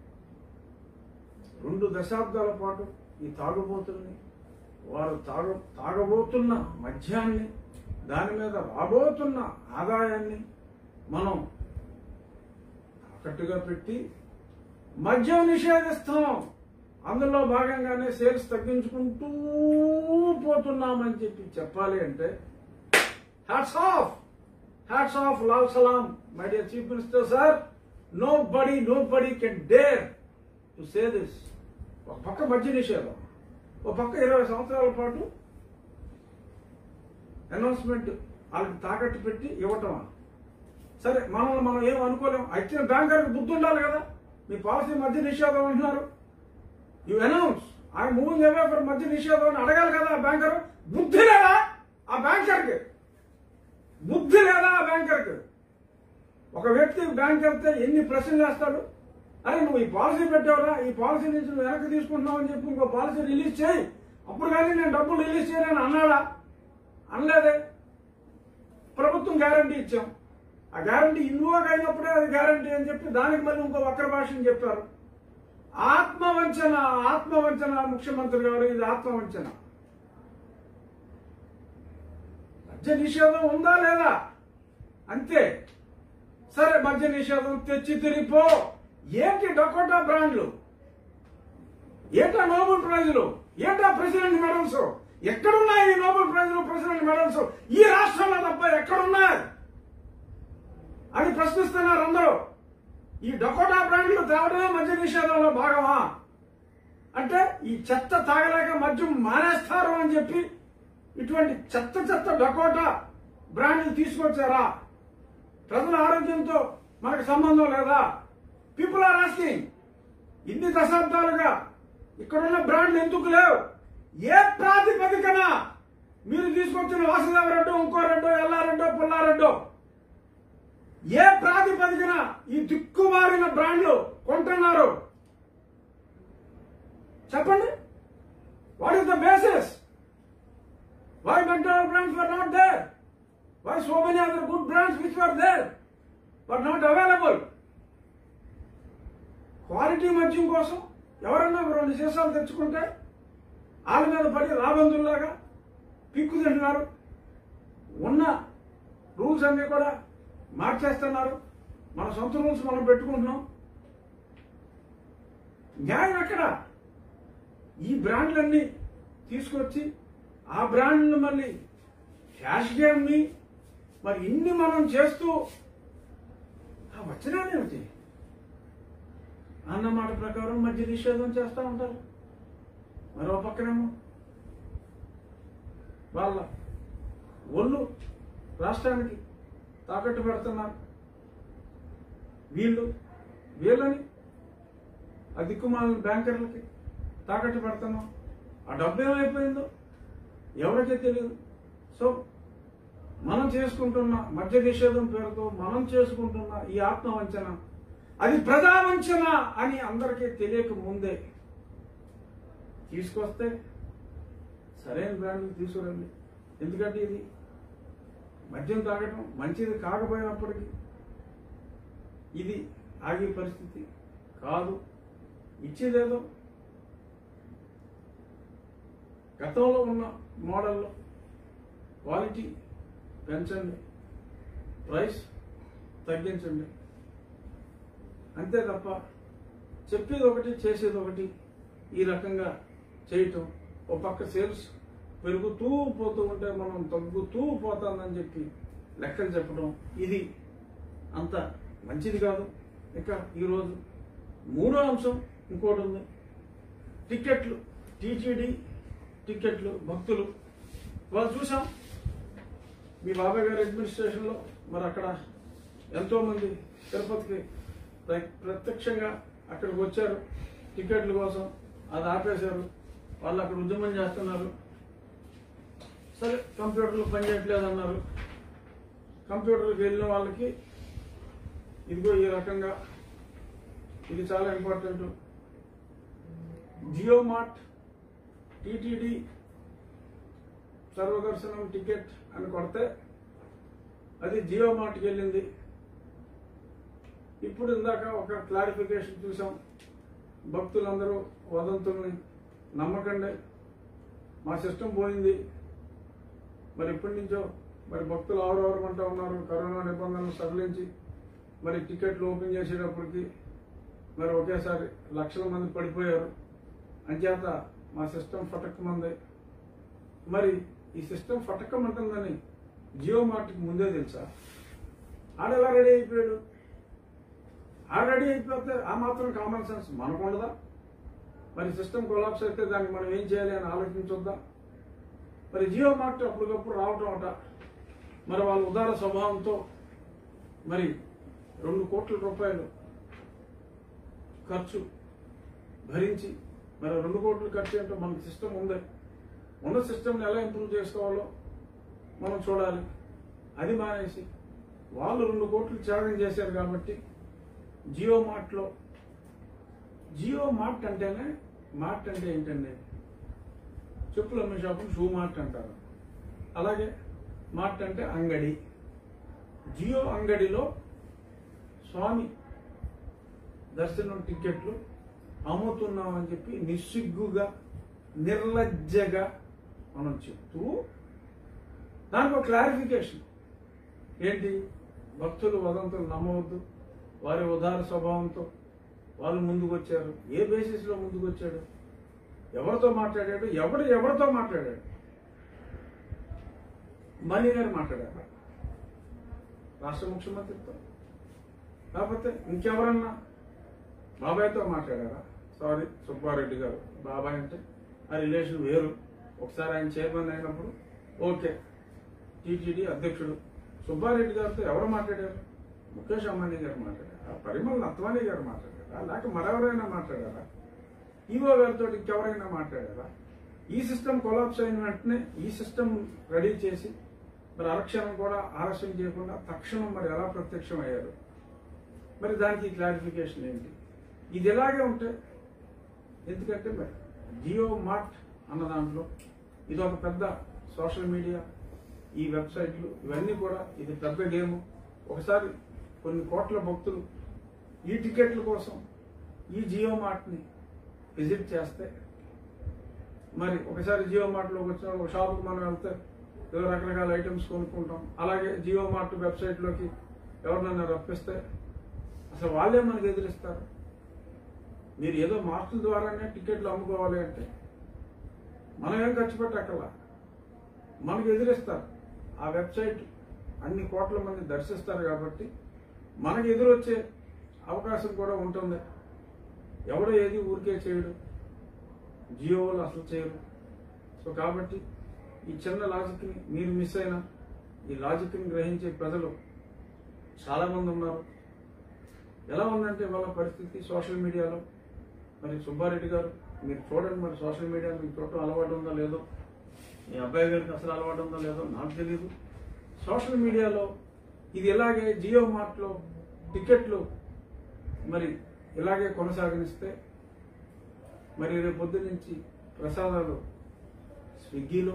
రెండు దశాబ్దాల పాటు ఈ తాగుబోతుల్ని వారు తాగ తాగబోతున్న మద్యాన్ని దాని మీద రాబోతున్న ఆదాయాన్ని మనం తాకట్టుగా పెట్టి మద్యం నిషేధిస్తాం అందులో భాగంగానే సేల్స్ తగ్గించుకుంటూ పోతున్నామని చెప్పి చెప్పాలి అంటే హ్యాట్స్ ఆఫ్ హ్యాట్స్ ఆఫ్ లాల్ సలాం my dear chief minister sir nobody nobody can dare to say this ఒక పక్క మద్య నిషేధం ఒక పక్క ఇరవై సంవత్సరాల పాటు అనౌన్స్మెంట్ వాళ్ళకి తాకట్టు పెట్టి ఇవ్వటమా సరే మనల్ని మనం ఏం అనుకోలేం ఇచ్చిన బ్యాంకర్కి బుద్ధి ఉండాలి కదా మీ పాలసీ మధ్య నిషేధం అంటున్నారు you announce I moving away for మధ్య నిషేధం అని అడగాలి కదా ఆ బ్యాంకర్ బుద్ధి లేదా ఆ బ్యాంకర్కి బుద్ధి లేదా ఆ బ్యాంకర్కి ఒక వ్యక్తి బ్యాంక్ వెళ్తే ఎన్ని ప్రశ్నలు వేస్తాడు అరే నువ్వు ఈ పాలసీ పెట్టావురా ఈ పాలసీ నుంచి నువ్వు వెనక్కి తీసుకుంటున్నావు అని చెప్పి ఇంకో పాలసీ రిలీజ్ చేయి అప్పుడు కానీ నేను డబ్బులు రిలీజ్ చేయలేని అన్నాడా అనలేదే ప్రభుత్వం గ్యారంటీ ఇచ్చాం ఆ గ్యారంటీ ఇన్వోక్ అయినప్పుడే అది గ్యారంటీ అని చెప్పి దానికి మళ్ళీ ఇంకో వక్ర భాషని చెప్పారు ఆత్మవంచన ఆత్మవంచన ముఖ్యమంత్రి గారు ఇది ఆత్మవంచన మద్య నిషేధం ఉందా లేదా అంతే సరే మద్య నిషేధం తెచ్చి తిరిగిపో ఏంటి డకోటా బ్రాండ్లు ఏంటా నోబెల్ ప్రైజులు ఏంటా ప్రెసిడెంట్ మెడల్స్ ఎక్కడున్నాయి ఈ నోబెల్ ప్రైజులు ప్రెసిడెంట్ మెడల్స్ ఈ రాష్ట్రంలో తప్ప ఎక్కడున్నాయి అని ప్రశ్నిస్తున్నారు అందరూ ఈ డకోటా బ్రాండ్లు తేవడమే మద్య నిషేధంలో భాగమా అంటే ఈ చెత్త తాగలేక మద్యం మానేస్తారు అని చెప్పి ఇటువంటి చెత్త చెత్త డకోటా బ్రాండ్లు తీసుకొచ్చారా ప్రజల ఆరోగ్యంతో మనకు సంబంధం లేదా పీపుల్ ఆర్ ఆస్కింగ్ ఇన్ని దశాబ్దాలుగా ఇక్కడున్న బ్రాండ్లు ఎందుకు లేవు ఏ ప్రాతిపదికన మీరు తీసుకొచ్చిన వాసుదేవ రెడ్డో ఇంకో రెడ్డో ఎల్లారెడ్డో పుల్లారెడ్డో ఏ ప్రాతిపదికన ఈ దిక్కుమారిన బ్రాండ్లు కొంటున్నారు చెప్పండి what is the basis why McDonald brands were not there why so many other good brands which were there were not available quality మద్యం కోసం ఎవరన్నా ఒక రెండు సీసాలు తెచ్చుకుంటే వాళ్ళ మీద పడి రాబందుల్లాగా పిక్కు తింటున్నారు ఉన్న రూల్స్ అన్ని కూడా మార్చేస్తున్నారు మన సొంత రూల్స్ మనం పెట్టుకుంటున్నాం న్యాయం ఎక్కడ ఈ బ్రాండ్లన్నీ తీసుకొచ్చి ఆ బ్రాండ్లు మళ్ళీ క్యాష్ గేమ్ని మరి ఇన్ని మనం చేస్తూ ఆ వచ్చినానేమిటి అన్నమాట ప్రకారం మధ్య నిషేధం చేస్తూ ఉంటారు మరో పక్కనేమో వాళ్ళ ఒళ్ళు రాష్ట్రానికి తాకట్టు పెడుతున్నారు వీళ్ళు వీళ్ళని ఆ దిక్కుమాల బ్యాంకర్లకి తాకట్టు పెడుతున్నాం ఆ డబ్బు ఏమైపోయిందో ఎవరికీ తెలియదు సో మనం చేసుకుంటున్న మద్య నిషేధం పేరుతో మనం చేసుకుంటున్న ఈ ఆత్మవంచన అది ప్రజావంచన అని అందరికీ తెలియక ముందే తీసుకొస్తే సరైన బ్రాండ్లు తీసుకురండి ఎందుకంటే ఇది మద్యం తాగటం మంచిది కాకపోయినప్పటికీ ఇది ఆగే పరిస్థితి కాదు ఇచ్చేదేదో గతంలో ఉన్న మోడల్లో క్వాలిటీ పెంచండి ప్రైస్ తగ్గించండి అంతే తప్ప చెప్పేది ఒకటి చేసేది ఒకటి ఈ రకంగా చేయటం ఓ పక్క సేల్స్ పెరుగుతూ పోతూ ఉంటే మనం తగ్గుతూ పోతామని చెప్పి లెక్కలు చెప్పడం ఇది అంత మంచిది కాదు ఇక ఈరోజు మూడో అంశం ఇంకోటి ఉంది టికెట్లు టీటీడీ టికెట్లు భక్తులు వాళ్ళు చూసాం మీ బాబాయ్ గారి అడ్మినిస్ట్రేషన్లో మరి అక్కడ ఎంతో మంది తిరుపతికి ప్ర- ప్రత్యక్షంగా అక్కడికి వచ్చారు టికెట్ల కోసం అది ఆపేశారు వాళ్ళు అక్కడ ఉద్యమం చేస్తున్నారు సరే కంప్యూటర్లు పనిచేయట్లేదు అన్నారు కంప్యూటర్కి వెళ్ళిన వాళ్ళకి ఇదిగో ఈ రకంగా ఇది చాలా ఇంపార్టెంట్ జియో మార్ట్ టీటీడీ సర్వదర్శనం టికెట్ అని కొడితే అది జియో మార్ట్కి వెళ్ళింది ఇప్పుడు ఇందాక ఒక క్లారిఫికేషన్ చూసాం భక్తులందరూ వదంతుల్ని నమ్మకండి మా సిస్టమ్ పోయింది మరి ఎప్పటి నుంచో మరి భక్తులు ఆవరవరమంటా ఉన్నారు కరోనా నిబంధనలు సడలించి మరి టికెట్లు ఓపెన్ చేసేటప్పటికి మరి ఒకేసారి లక్షల మంది పడిపోయారు అంచేత మా సిస్టమ్ ఫటక్కమంది మరి ఈ సిస్టమ్ ఫటక్కమంటుందని జియో మార్ట్కి ముందే తెలుసా ఆడెలా రెడీ అయిపోయాడు ఆ రెడీ అయిపోతే ఆ మాత్రం కామన్ సెన్స్ మనకు ఉండదా మరి సిస్టమ్ కొలాప్స్ అయితే దానికి మనం ఏం చేయాలి అని ఆలోచించొద్దాం మరి జియో మార్ట్ అప్పటికప్పుడు రావటం అట మరి వాళ్ళ ఉదార స్వభావంతో మరి రెండు కోట్ల రూపాయలు ఖర్చు భరించి మరి రెండు కోట్లు ఖర్చు అంటే మనకి సిస్టమ్ ఉంది ఉన్న సిస్టమ్ని ఎలా ఇంప్రూవ్ చేసుకోవాలో మనం చూడాలి అది మానేసి వాళ్ళు రెండు కోట్లు త్యాగం చేశారు కాబట్టి జియో మార్ట్లో జియో మార్ట్ అంటేనే మార్ట్ అంటే ఏంటండి చెప్పులు అమ్మే షాపుని షూ మార్ట్ అంటారు అలాగే మార్ట్ అంటే అంగడి జియో అంగడిలో స్వామి దర్శనం టికెట్లు అమ్ముతున్నామని చెప్పి నిస్సిగ్గుగా నిర్లజ్జగా మనం చెప్తూ దానికి ఒక క్లారిఫికేషన్ ఏంటి భక్తులు వదంతులు నమ్మవద్దు వారి ఉదార స్వభావంతో వాళ్ళు ముందుకు వచ్చారు ఏ బేసిస్లో ముందుకు వచ్చాడు ఎవరితో మాట్లాడాడు ఎవడు ఎవరితో మాట్లాడాడు మణి గారు మాట్లాడారు రాష్ట్ర ముఖ్యమంత్రితో కాకపోతే ఇంకెవరన్నా బాబాయ్తో మాట్లాడారా సారీ సుబ్బారెడ్డి గారు బాబాయ్ అంటే ఆ రిలేషన్ వేరు ఒకసారి ఆయన చైర్మన్ అయినప్పుడు ఓకే టీటీడీ అధ్యక్షుడు సుబ్బారెడ్డి గారితో ఎవరు మాట్లాడారు ముఖేష్ అంబానీ గారు మాట్లాడారా పరిమల్ నత్వానీ గారు మాట్లాడారా లేక మరెవరైనా మాట్లాడారా ఈవో గారితో ఇంకెవరైనా మాట్లాడారా ఈ సిస్టమ్ కొలాప్స్ అయిన వెంటనే ఈ సిస్టమ్ రెడీ చేసి మరి అరక్షణం కూడా ఆలస్యం చేయకుండా తక్షణం మరి ఎలా ప్రత్యక్షం అయ్యారు మరి దానికి క్లారిఫికేషన్ ఏంటి ఇది ఎలాగే ఉంటే ఎందుకంటే మరి జియో మార్ట్ అన్న దాంట్లో ఇది ఒక పెద్ద సోషల్ మీడియా ఈ వెబ్సైట్లు ఇవన్నీ కూడా ఇది పెద్ద గేమ్ ఒకసారి కొన్ని కోట్ల భక్తులు ఈ టికెట్ల కోసం ఈ జియో మార్ట్ని విజిట్ చేస్తే మరి ఒకసారి జియో మార్ట్లోకి వచ్చిన ఒక షాప్కి మనం వెళ్తే ఏదో రకరకాల ఐటమ్స్ కొనుక్కుంటాం అలాగే జియో మార్ట్ వెబ్సైట్లోకి ఎవరినైనా రప్పిస్తే అసలు వాళ్ళే మనకి ఎదిరిస్తారు మీరు ఏదో మార్కుల ద్వారానే టికెట్లు అమ్ముకోవాలి అంటే మనం ఏం ఖర్చు పెట్టక్కర్లా మనకు ఎదిరిస్తారు ఆ వెబ్సైట్ అన్ని కోట్ల మంది దర్శిస్తారు కాబట్టి మనకి ఎదురొచ్చే అవకాశం కూడా ఉంటుంది ఎవడో ఏది ఊరికే చేయడు జియో వాళ్ళు అసలు చేయరు సో కాబట్టి ఈ చిన్న లాజిక్ని మీరు మిస్ అయినా ఈ లాజిక్ని గ్రహించే ప్రజలు చాలా మంది ఉన్నారు ఎలా ఉందంటే వాళ్ళ పరిస్థితి సోషల్ మీడియాలో మరి సుబ్బారెడ్డి గారు మీరు చూడండి మరి సోషల్ మీడియా మీకు చూడటం అలవాటు ఉందో లేదో మీ అబ్బాయి గారికి అసలు అలవాటు ఉందో లేదో నాకు తెలియదు సోషల్ మీడియాలో ఇది ఇలాగే జియో మార్ట్లో టికెట్లు మరి ఇలాగే కొనసాగనిస్తే మరి రేపు పొద్దు నుంచి ప్రసాదాలు స్విగ్గీలో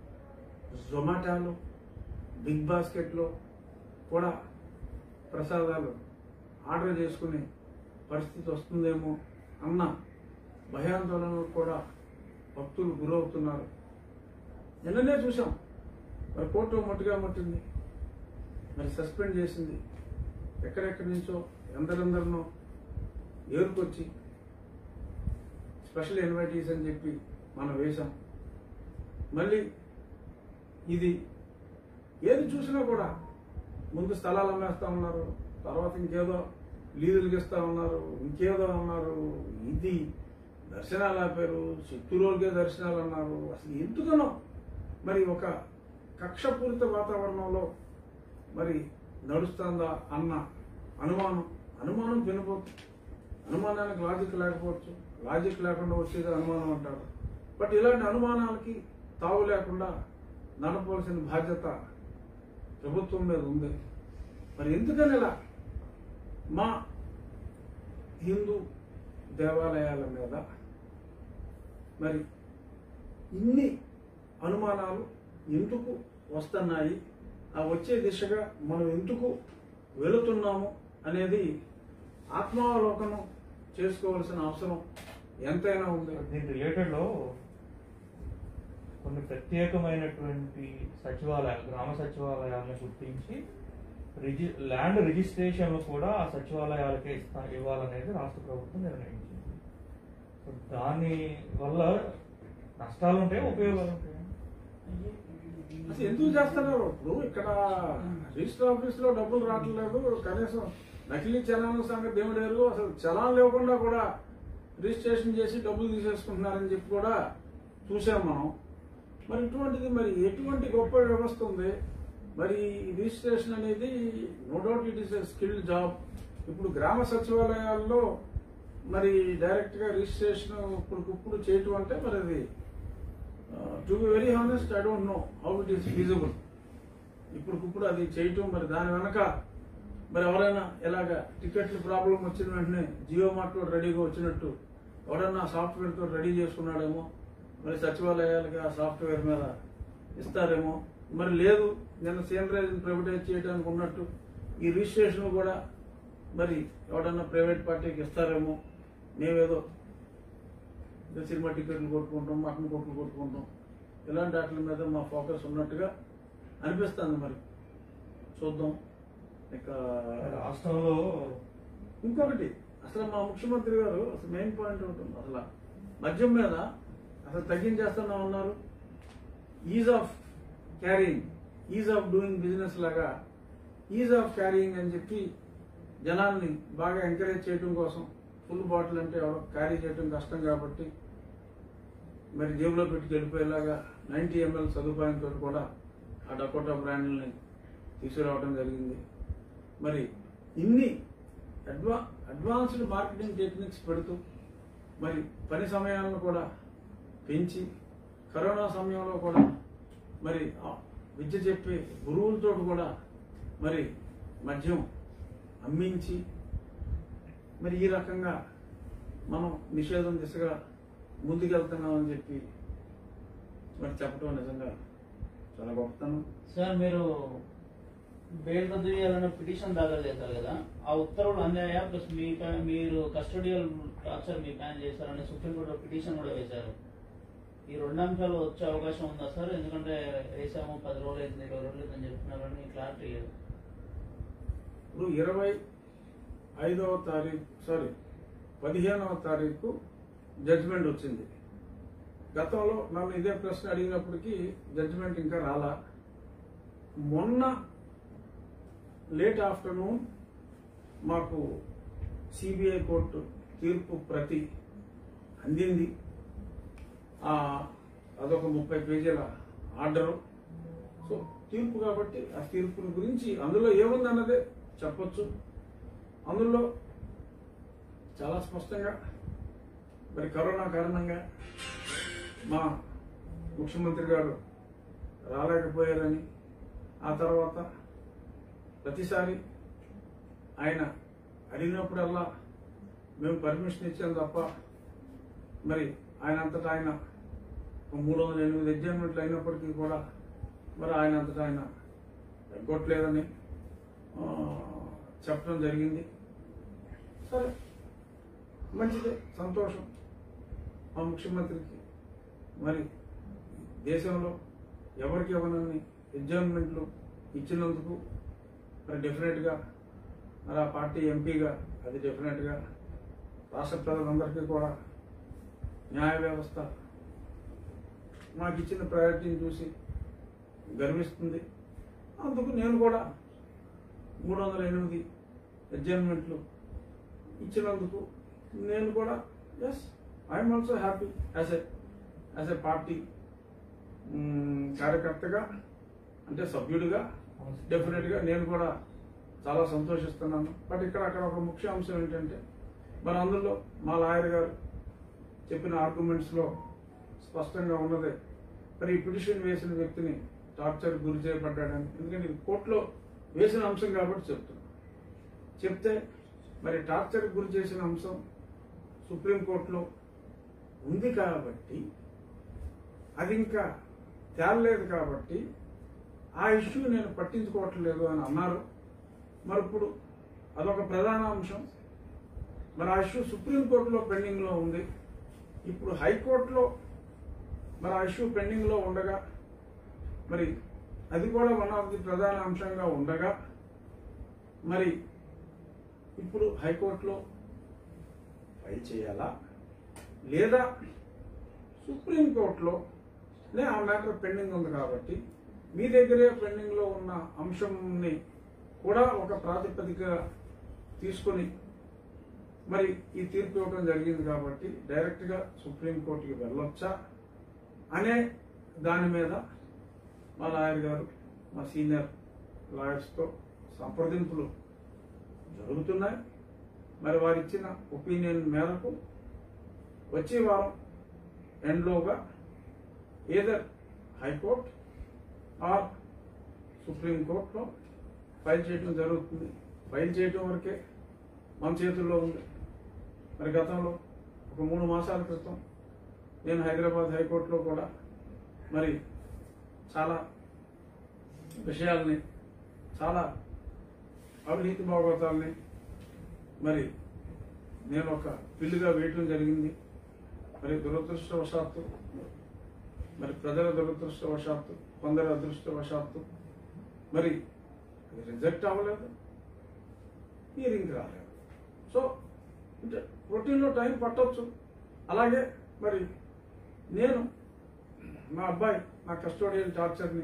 జొమాటోలో బిగ్ బాస్కెట్లో కూడా ప్రసాదాలు ఆర్డర్ చేసుకునే పరిస్థితి వస్తుందేమో అన్న భయాందోళన కూడా భక్తులు గురవుతున్నారు నిన్ననే చూసాం మరి కోర్టు మొట్టిగా ముట్టింది మరి సస్పెండ్ చేసింది ఎక్కడెక్కడి నుంచో ఎందరెందరినో ఏరుకొచ్చి స్పెషల్ ఇన్వైటీస్ అని చెప్పి మనం వేశాం మళ్ళీ ఇది ఏది చూసినా కూడా ముందు స్థలాలు అమ్మేస్తా ఉన్నారు తర్వాత ఇంకేదో లీజులకి ఇస్తా ఉన్నారు ఇంకేదో అన్నారు ఇది దర్శనాలు ఆపారు చిత్తూరుకే దర్శనాలు అన్నారు అసలు ఎందుకనో మరి ఒక కక్షపూరిత వాతావరణంలో మరి నడుస్తుందా అన్న అనుమానం అనుమానం వినపోవచ్చు అనుమానానికి లాజిక్ లేకపోవచ్చు లాజిక్ లేకుండా వచ్చేది అనుమానం అంటారు బట్ ఇలాంటి అనుమానాలకి తావు లేకుండా నడపవలసిన బాధ్యత ప్రభుత్వం మీద ఉంది మరి ఎందుకని ఇలా మా హిందూ దేవాలయాల మీద మరి ఇన్ని అనుమానాలు ఎందుకు వస్తున్నాయి ఆ వచ్చే దిశగా మనం ఎందుకు వెళుతున్నాము అనేది ఆత్మావలోకనం చేసుకోవాల్సిన అవసరం ఎంతైనా ఉంది దీని రిలేటెడ్ లో కొన్ని ప్రత్యేకమైనటువంటి సచివాలయాలు గ్రామ సచివాలయాలను గుర్తించి రిజి ల్యాండ్ రిజిస్ట్రేషన్ కూడా ఆ సచివాలయాలకే ఇస్తా ఇవ్వాలనేది రాష్ట్ర ప్రభుత్వం నిర్ణయించింది సో దాని వల్ల నష్టాలు ఉంటాయి ఉపయోగాలు ఉంటాయి అసలు ఎందుకు చేస్తున్నారు ఇప్పుడు ఇక్కడ రిజిస్టర్ ఆఫీస్ లో డబ్బులు రావట్లేదు కనీసం నకిలీ చలానం సంగతి దేవుడు లేరు అసలు చలాన్ లేకుండా కూడా రిజిస్ట్రేషన్ చేసి డబ్బులు తీసేసుకుంటున్నారని చెప్పి కూడా చూసాం మనం మరి ఇటువంటిది మరి ఎటువంటి గొప్ప వ్యవస్థ ఉంది మరి ఈ రిజిస్ట్రేషన్ అనేది no doubt it is skill job ఇప్పుడు గ్రామ సచివాలయాల్లో మరి డైరెక్ట్ గా రిజిస్ట్రేషన్ ఇప్పుడు ఇప్పుడు చేయటం అంటే మరి అది to be very honest I don't know how it is feasible ఇప్పుడు ఇప్పుడు అది చేయటం మరి దాని వెనక మరి ఎవరైనా ఎలాగ టికెట్లు ప్రాబ్లం వచ్చిన వెంటనే జియో మార్ట్ లో రెడీగా వచ్చినట్టు ఎవరైనా సాఫ్ట్వేర్ తో రెడీ చేసుకున్నాడేమో మరి సచివాలయాలకి ఆ సాఫ్ట్వేర్ మీద ఇస్తారేమో మరి లేదు నిన్న సీనరైజ్ ప్రైవేటైజ్ చేయడానికి ఉన్నట్టు ఈ రిజిస్ట్రేషన్ కూడా మరి ఎవడన్నా ప్రైవేట్ పార్టీకి ఇస్తారేమో మేమేదో ఇంకా సినిమా టికెట్లు కొట్టుకుంటాం మటన్ కొట్లు కొట్టుకుంటాం ఇలాంటి వాటి మీద మా ఫోకస్ ఉన్నట్టుగా అనిపిస్తుంది మరి చూద్దాం ఇక రాష్ట్రంలో ఇంకొకటి అసలు మా ముఖ్యమంత్రి గారు అసలు మెయిన్ పాయింట్ ఉంటుంది అసలు మద్యం మీద అసలు తగ్గించేస్తున్నా ఉన్నారు ease of carrying ease of doing business లాగా ఈజ్ ఆఫ్ క్యారింగ్ అని చెప్పి జనాల్ని బాగా ఎంకరేజ్ చేయడం కోసం ఫుల్ బాటిల్ అంటే ఎవరో క్యారీ చేయడం కష్టం కాబట్టి మరి జేబులో పెట్టి వెళ్ళిపోయేలాగా నైంటీ ఎంఎల్ సదుపాయంతో కూడా ఆ డకోటా బ్రాండ్ని తీసుకురావడం జరిగింది మరి ఇన్ని అడ్వా అడ్వాన్స్డ్ మార్కెటింగ్ టెక్నిక్స్ పెడుతూ మరి పని సమయాలను కూడా పెంచి కరోనా సమయంలో కూడా మరి ఆ విద్య చెప్పే గురువులతో కూడా మరి మద్యం అమ్మించి మరి ఈ రకంగా మనం నిషేధం దిశగా ముందుకెళ్తున్నామని చెప్పి మరి చెప్పడం నిజంగా చాలా గొప్పతనం సార్ మీరు బెయిల్ రద్దు చేయాలన్న పిటిషన్ దాఖలు చేశారు కదా ఆ ఉత్తర్వులు అన్యాయ ప్లస్ మీ పై- మీరు కస్టడియల్ టార్చర్ మీ ప్లాన్ చేశారని సుప్రీంకోర్టు పిటిషన్ కూడా వేశారు ఈ రెండు అంశాలు వచ్చే అవకాశం ఉందా సార్ ఎందుకంటే వేసాము పది రోజులు అయింది ఇరవై రోజులు అయిందని చెప్తున్నారు కానీ క్లారిటీ లేదు ఇప్పుడు ఇరవై ఐదవ తారీఖు సారీ పదిహేనవ తారీఖు జడ్జిమెంట్ వచ్చింది గతంలో నన్ను ఇదే ప్రశ్న అడిగినప్పటికీ జడ్జిమెంట్ ఇంకా రాలా మొన్న లేట్ ఆఫ్టర్నూన్ మాకు సిబిఐ కోర్టు తీర్పు ప్రతి అందింది ఆ, అదొక ముప్పై పేజీల ఆర్డరు సో తీర్పు కాబట్టి ఆ తీర్పుని గురించి అందులో ఏముందన్నదే చెప్పొచ్చు అందులో చాలా స్పష్టంగా మరి కరోనా కారణంగా మా ముఖ్యమంత్రి గారు రాలేకపోయారని ఆ తర్వాత ప్రతిసారి ఆయన అడిగినప్పుడల్లా మేము పర్మిషన్ ఇచ్చాం తప్ప మరి ఆయన అంతటా ఆయన మూడు వందల ఎనిమిది అడ్జర్మెంట్లు అయినప్పటికీ కూడా మరి ఆయన అంతటా ఆయన ఎగ్గొట్టలేదని ఆ, చెప్పడం జరిగింది సరే మంచిదే సంతోషం మా ముఖ్యమంత్రికి మరి దేశంలో ఎవరికి ఎవరని అడ్జర్మెంట్లు ఇచ్చినందుకు మరి డెఫినెట్గా మరి ఆ పార్టీ ఎంపీగా అది డెఫినెట్గా రాష్ట్ర ప్రజలందరికీ కూడా న్యాయ వ్యవస్థ మాకు ఇచ్చిన ప్రయారిటీని చూసి గర్విస్తుంది అందుకు నేను కూడా మూడు వందల ఎనిమిది అడ్జర్మెంట్లు ఇచ్చినందుకు నేను కూడా yes I'm also happy as a as a party కార్యకర్తగా అంటే సభ్యుడిగా డెఫినెట్గా నేను కూడా చాలా సంతోషిస్తున్నాను బట్ ఇక్కడ అక్కడ ఒక ముఖ్య అంశం ఏంటంటే మరి అందులో మా లాయర్ గారు చెప్పిన ఆర్గ్యుమెంట్స్లో స్పష్టంగా ఉన్నదే మరి ఈ పిటిషన్ వేసిన వ్యక్తిని టార్చర్ గురి చేయబడ్డాడని ఎందుకంటే ఇది కోర్టులో వేసిన అంశం కాబట్టి చెప్తున్నా చెప్తే మరి టార్చర్ గురి చేసిన అంశం సుప్రీంకోర్టులో ఉంది కాబట్టి అది ఇంకా తేలలేదు కాబట్టి ఆ ఇష్యూ నేను పట్టించుకోవట్లేదు అని అన్నారు మరి ఇప్పుడు అదొక ప్రధాన అంశం మరి ఆ ఇష్యూ సుప్రీంకోర్టులో పెండింగ్లో ఉంది ఇప్పుడు హైకోర్టులో మరి ఆ ఇష్యూ పెండింగ్లో ఉండగా మరి అది కూడా వన్ ఆఫ్ ది ప్రధాన అంశంగా ఉండగా మరి ఇప్పుడు హైకోర్టులో ఫైల్ చేయాలా లేదా సుప్రీంకోర్టులో నే ఆ మ్యాటర్ పెండింగ్ ఉంది కాబట్టి మీ దగ్గరే పెండింగ్లో ఉన్న అంశంని కూడా ఒక ప్రాతిపదిక తీసుకొని మరి ఈ తీర్పు ఇవ్వడం జరిగింది కాబట్టి డైరెక్ట్గా సుప్రీంకోర్టుకి వెళ్ళొచ్చా అనే దాని మీద మా లాయర్ గారు మా సీనియర్ లాయర్స్తో సంప్రదింపులు జరుగుతున్నాయి మరి వారు ఇచ్చిన ఒపీనియన్ మేరకు వచ్చే వారం ఎండ్లోగా ఏదర్ హైకోర్ట్ ఆర్ సుప్రీంకోర్టులో ఫైల్ చేయడం జరుగుతుంది ఫైల్ చేయడం వరకే మన చేతుల్లో ఉంది మరి గతంలో ఒక మూడు మాసాల క్రితం నేను హైదరాబాద్ హైకోర్టులో కూడా మరి చాలా విషయాల్ని చాలా అవినీతి భాగవతాల్ని మరి నేను ఒక పిల్లుగా వేయటం జరిగింది మరి దురదృష్టవశాత్తు మరి ప్రజల దురదృష్టవశాత్తు కొందరి అదృష్టవశాత్తు మరి అది రిజెక్ట్ అవ్వలేదు హియరింగ్ రాలేదు సో అంటే రొటీన్లో టైం పట్టొచ్చు అలాగే మరి నేను మా అబ్బాయి నా కస్టోడియల్ టార్చర్ని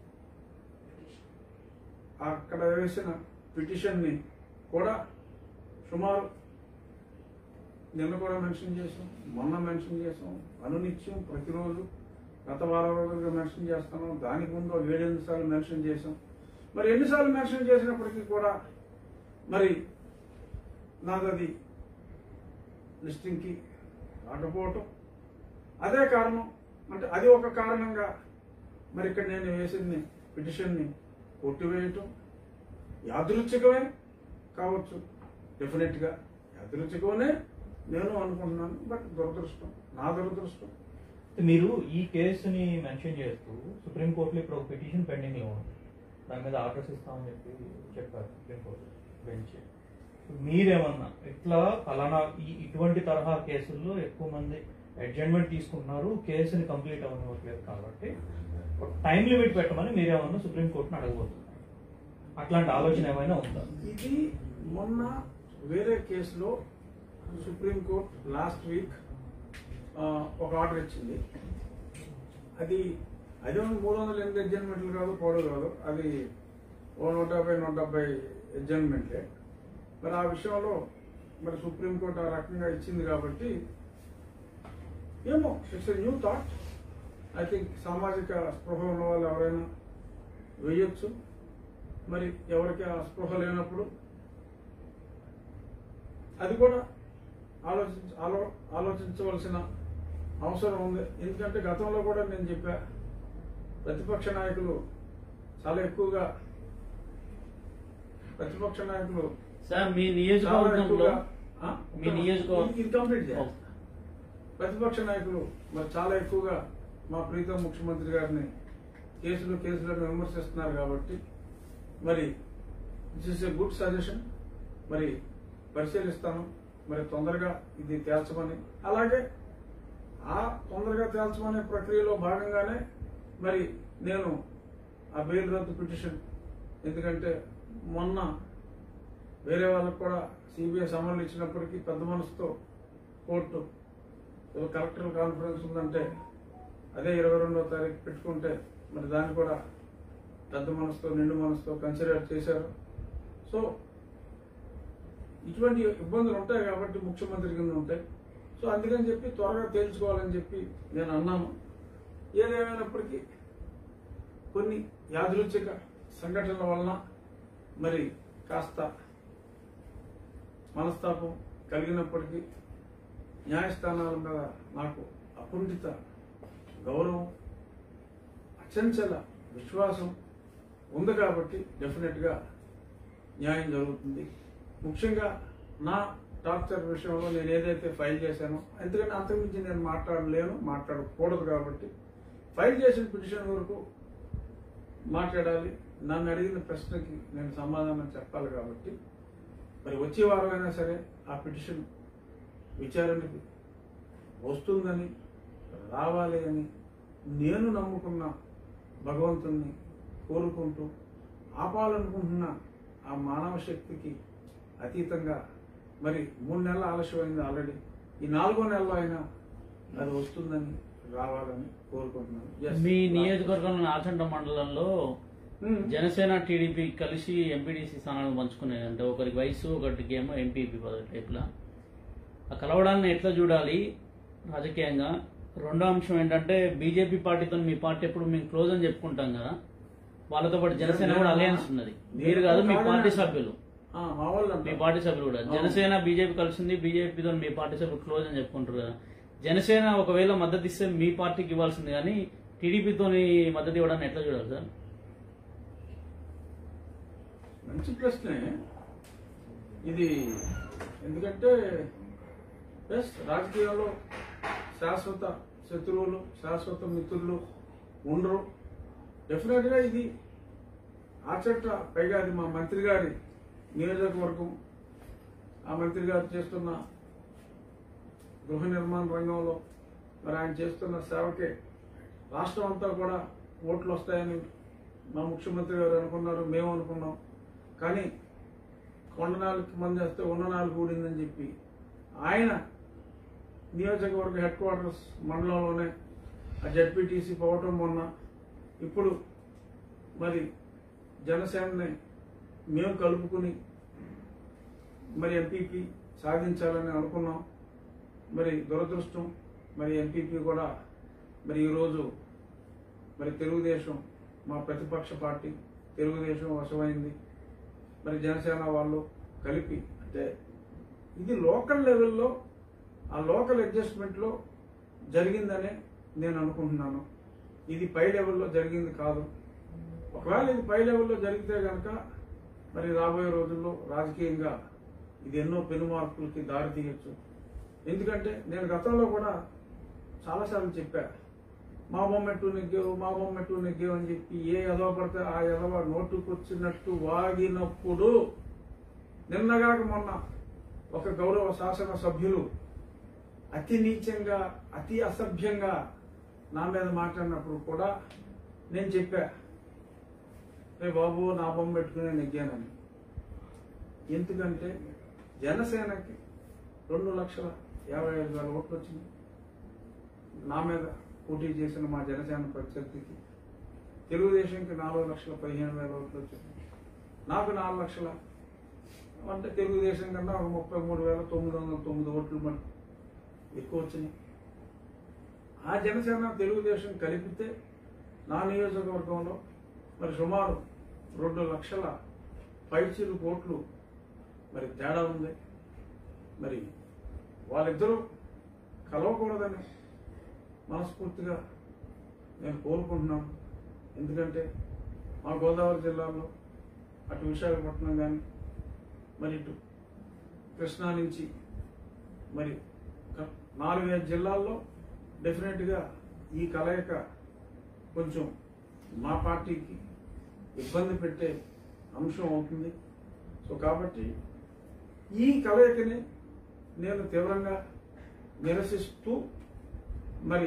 అక్కడ వేసిన పిటిషన్ని కూడా సుమారు నిన్న కూడా మెన్షన్ చేసాం మొన్న మెన్షన్ చేసాం అనునిత్యం ప్రతిరోజు గత వారం రోజులుగా మెన్షన్ చేస్తాను దానికి ముందు ఒక ఏడెనిమిది సార్లు మెన్షన్ చేసాం మరి ఎన్నిసార్లు మెన్షన్ చేసినప్పటికీ కూడా మరి నాదది లిస్టింగ్కి రాకపోవటం అదే కారణం అంటే అది ఒక కారణంగా మరి ఇక్కడ నేను వేసింది పిటిషన్ని కొట్టివేయటం యాదృచ్ఛికమే కావచ్చు డెఫినెట్గా యాదృచ్ఛికమనే నేను అనుకుంటున్నాను బట్ దురదృష్టం నా దురదృష్టం మీరు ఈ కేసుని మెన్షన్ చేస్తూ సుప్రీంకోర్టులో ఇప్పుడు ఒక పిటిషన్ పెండింగ్ లో ఉంది దాని మీద ఆర్డర్స్ ఇస్తామని చెప్పి చెప్పారు సుప్రీంకోర్టు బెంచ్ మీరేమన్నా ఇట్లా ఫలానా ఈ ఇటువంటి తరహా కేసుల్లో ఎక్కువ మంది అడ్జమెంట్ తీసుకుంటున్నారు కేసుని కంప్లీట్ అవ్వట్లేదు కాబట్టి టైం లిమిట్ పెట్టమని మీరేమన్నా సుప్రీంకోర్టుని అడగబోతున్నారు అట్లాంటి ఆలోచన ఏమైనా ఉందా ఇది మొన్న వేరే కేసులో సుప్రీంకోర్టు లాస్ట్ వీక్ ఒక ఆర్డర్ ఇచ్చింది అది అదే మూడు వందల ఎనిమిది అడ్జన్మెంట్లు కాదు కోడు కాదు అది ఓ నూట యాభై నూట డెబ్బై అడ్జన్మెంట్లే మరి ఆ విషయంలో మరి సుప్రీంకోర్టు ఆ రకంగా ఇచ్చింది కాబట్టి ఏమో it's new thought I think సామాజిక స్పృహ ఉన్న వాళ్ళు ఎవరైనా వేయొచ్చు మరి ఎవరికి ఆ స్పృహ లేనప్పుడు అది కూడా ఆలోచించ ఆలో ఆలోచించవలసిన అవసరం ఉంది ఎందుకంటే గతంలో కూడా నేను చెప్పా ప్రతిపక్ష నాయకులు చాలా ఎక్కువగా ప్రతిపక్ష నాయకులు సార్ మీ చాలా నియోజకవర్గంలో ఎక్కువగా ఆ? మీ నియోజకవర్గం- ఇది కంప్లీట్ చేయాలి ప్రతిపక్ష నాయకులు మరి చాలా ఎక్కువగా మా ప్రీతం ముఖ్యమంత్రి గారిని కేసులు కేసులను విమర్శిస్తున్నారు కాబట్టి మరి this is a good suggestion మరి పరిశీలిస్తాను మరి తొందరగా ఇది తేల్చమని అలాగే ఆ తొందరగా తేల్చమనే ప్రక్రియలో భాగంగానే మరి నేను ఆ బెయిల్ రద్దు పిటిషన్ ఎందుకంటే మొన్న వేరే వాళ్ళకు కూడా సిబిఐ సమన్లు ఇచ్చినప్పటికీ పెద్ద మనసుతో కోర్టు ఏదో కలెక్టర్ కాన్ఫరెన్స్ ఉందంటే అదే ఇరవై రెండవ తారీఖు పెట్టుకుంటే మరి దాన్ని కూడా పెద్ద మనసుతో నిండు మనసుతో కన్సిడర్ చేశారు సో ఇటువంటి ఇబ్బందులు ఉంటాయి కాబట్టి ముఖ్యమంత్రి కింద ఉంటాయి సో అందుకని చెప్పి త్వరగా తేల్చుకోవాలని చెప్పి నేను అన్నాను ఏదేమైనప్పటికీ కొన్ని యాదృచ్ఛిక సంఘటనల వలన మరి కాస్త మనస్తాపం కలిగినప్పటికీ న్యాయస్థానాల మీద నాకు అకుంఠిత గౌరవం అచంచల విశ్వాసం ఉంది కాబట్టి డెఫినెట్గా న్యాయం జరుగుతుంది ముఖ్యంగా నా టార్చర్ విషయంలో నేను ఏదైతే ఫైల్ చేశానో ఎందుకంటే అంతకుమించి నేను మాట్లాడలేను మాట్లాడకూడదు కాబట్టి ఫైల్ చేసిన పిటిషన్ వరకు మాట్లాడాలి నన్ను అడిగిన ప్రశ్నకి నేను సమాధానం చెప్పాలి కాబట్టి మరి వచ్చే వారం అయినా సరే ఆ పిటిషన్ విచారణకి వస్తుందని రావాలి అని నేను నమ్ముకున్న భగవంతుణ్ణి కోరుకుంటూ ఆపాలనుకుంటున్న ఆ మానవ శక్తికి అతీతంగా మరి మూడు నెలల ఆలస్యమైంది ఆల్రెడీ ఈ నాలుగో నెలలో అయినా అది వస్తుందని రావాలని కోరుకుంటున్నాను Yes. మీ నియోజకవర్గంలో ఆచంట మండలంలో Hmm. జనసేన టీడీపీ కలిసి ఎంపీడీసీ స్థానాలు పంచుకున్నాయి అంటే ఒకరికి వయసు ఒకరికి ఏమో ఎంపీపీ పదవి టైప్లా ఆ కలవడాన్ని ఎట్లా చూడాలి రాజకీయంగా రెండో అంశం ఏంటంటే బీజేపీ పార్టీతో మీ పార్టీ ఎప్పుడు మేము క్లోజ్ అని చెప్పుకుంటాం కదా వాళ్ళతో పాటు జనసేన కూడా అలయన్స్ ఉన్నది మీరు కాదు మీ పార్టీ సభ్యులు ఆ, మా వాళ్ళు మీ అంటారు. పార్టీ సభ్యులు కూడా జనసేన బీజేపీ కలిసింది బీజేపీతో మీ పార్టీ సభ్యులు క్లోజ్ అని చెప్పుకుంటారు కదా జనసేన ఒకవేళ మద్దతు ఇస్తే మీ పార్టీకి ఇవ్వాల్సింది కానీ టీడీపీతో మద్దతు ఇవ్వడాన్ని ఎట్లా చూడాలి సార్ మంచి ప్రశ్నే ఇది ఎందుకంటే ఎస్ రాజకీయాల్లో శాశ్వత శత్రువులు శాశ్వత మిత్రులు ఉండరు డెఫినెట్గా ఇది ఆచట్ట పైగా అది మా మంత్రి గారి నియోజకవర్గం ఆ మంత్రి గారు చేస్తున్న గృహ నిర్మాణ రంగంలో మరి ఆయన చేస్తున్న సేవకే రాష్ట్రం అంతా కూడా ఓట్లు వస్తాయని మా ముఖ్యమంత్రి గారు అనుకున్నారు మేము అనుకున్నాం కానీ కొండ నాలుగు మంది వస్తే ఉన్న నాలుగు కూడిందని చెప్పి ఆయన నియోజకవర్గ హెడ్ క్వార్టర్స్ మండలంలోనే ఆ జడ్పీటీసీ పోవటం మొన్న ఇప్పుడు మరి జనసేనని మేము కలుపుకుని మరి ఎంపీపీ సాధించాలని అనుకున్నాం మరి దురదృష్టం మరి ఎంపీపీ కూడా మరి ఈరోజు మరి తెలుగుదేశం మా ప్రతిపక్ష పార్టీ తెలుగుదేశం వశమైంది మరి జనసేన వాళ్ళు కలిపి అంటే ఇది లోకల్ లెవెల్లో ఆ లోకల్ అడ్జస్ట్మెంట్లో జరిగిందనే నేను అనుకుంటున్నాను ఇది పై లెవెల్లో జరిగింది కాదు ఒకవేళ ఇది పై లెవెల్లో జరిగితే కనుక మరి రాబోయే రోజుల్లో రాజకీయంగా ఇది ఎన్నో పెనుమార్పులకి దారి తీయచ్చు ఎందుకంటే నేను గతంలో కూడా చాలాసార్లు చెప్పా మా బొమ్మెట్టు నెగ్గావు మా బొమ్మెట్టు నెగ్గావు అని చెప్పి ఏ ఎదవ పడితే ఆ ఎదవ నోటుకొచ్చినట్టు వాగినప్పుడు నిన్నగాక మొన్న ఒక గౌరవ శాసన సభ్యులు అతి నీచంగా అతి అసభ్యంగా నా మీద మాట్లాడినప్పుడు కూడా నేను చెప్పా రే బాబు నా బొమ్మ పెట్టుకుని నెగ్గానని ఎందుకంటే జనసేనకి రెండు లక్షల యాభై ఐదు వేల ఓట్లు వచ్చింది నా మీద పోటీ చేసిన మా జనసేన ప్రత్యర్థికి తెలుగుదేశంకి నాలుగు లక్షల పదిహేను వేల ఓట్లు వచ్చింది నాకు నాలుగు లక్షల అంటే తెలుగుదేశం కన్నా ఒక ముప్పై మూడు వేల తొమ్మిది వందల తొమ్మిది ఓట్లు మనకు ఎక్కువ వచ్చినాయి ఆ జనసేన తెలుగుదేశం కలిపితే నా నియోజకవర్గంలో మరి సుమారు రెండు లక్షల పైచీలు కోట్లు మరి తేడా ఉంది మరి వాళ్ళిద్దరూ కలవకూడదని మనస్ఫూర్తిగా నేను కోరుకుంటున్నాను ఎందుకంటే మా గోదావరి జిల్లాలో అటు విశాఖపట్నం కానీ మరి ఇటు కృష్ణా నుంచి మరి క- నాలుగైదు జిల్లాల్లో డెఫినెట్గా ఈ కలయిక కొంచెం మా పార్టీకి ఇబ్బంది పెట్టే అంశం అవుతుంది సో కాబట్టి ఈ కలయికని నేను తీవ్రంగా నిరసిస్తూ మరి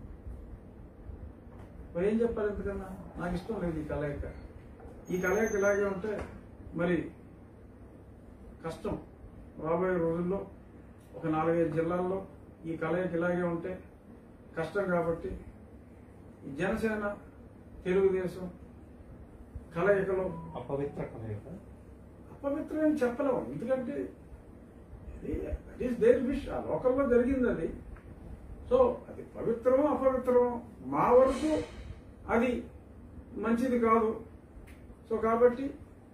మరి ఏం చెప్పాలి ఎందుకన్నా నాకు ఇష్టం లేదు ఈ కలయిక ఈ కలయిక ఇలాగే ఉంటే మరి కష్టం రాబోయే రోజుల్లో ఒక నాలుగైదు జిల్లాల్లో ఈ కలయిక ఇలాగే ఉంటే కష్టం కాబట్టి ఈ జనసేన తెలుగుదేశం కలయికలో అపవిత్ర కలయిక అపవిత్రమని చెప్పలేము ఎందుకంటే అది ఈస్ దేర్ విష్ ఆ లోకల్లో జరిగింది అది సో అది పవిత్రమో అపవిత్రమో మా వరకు అది మంచిది కాదు సో కాబట్టి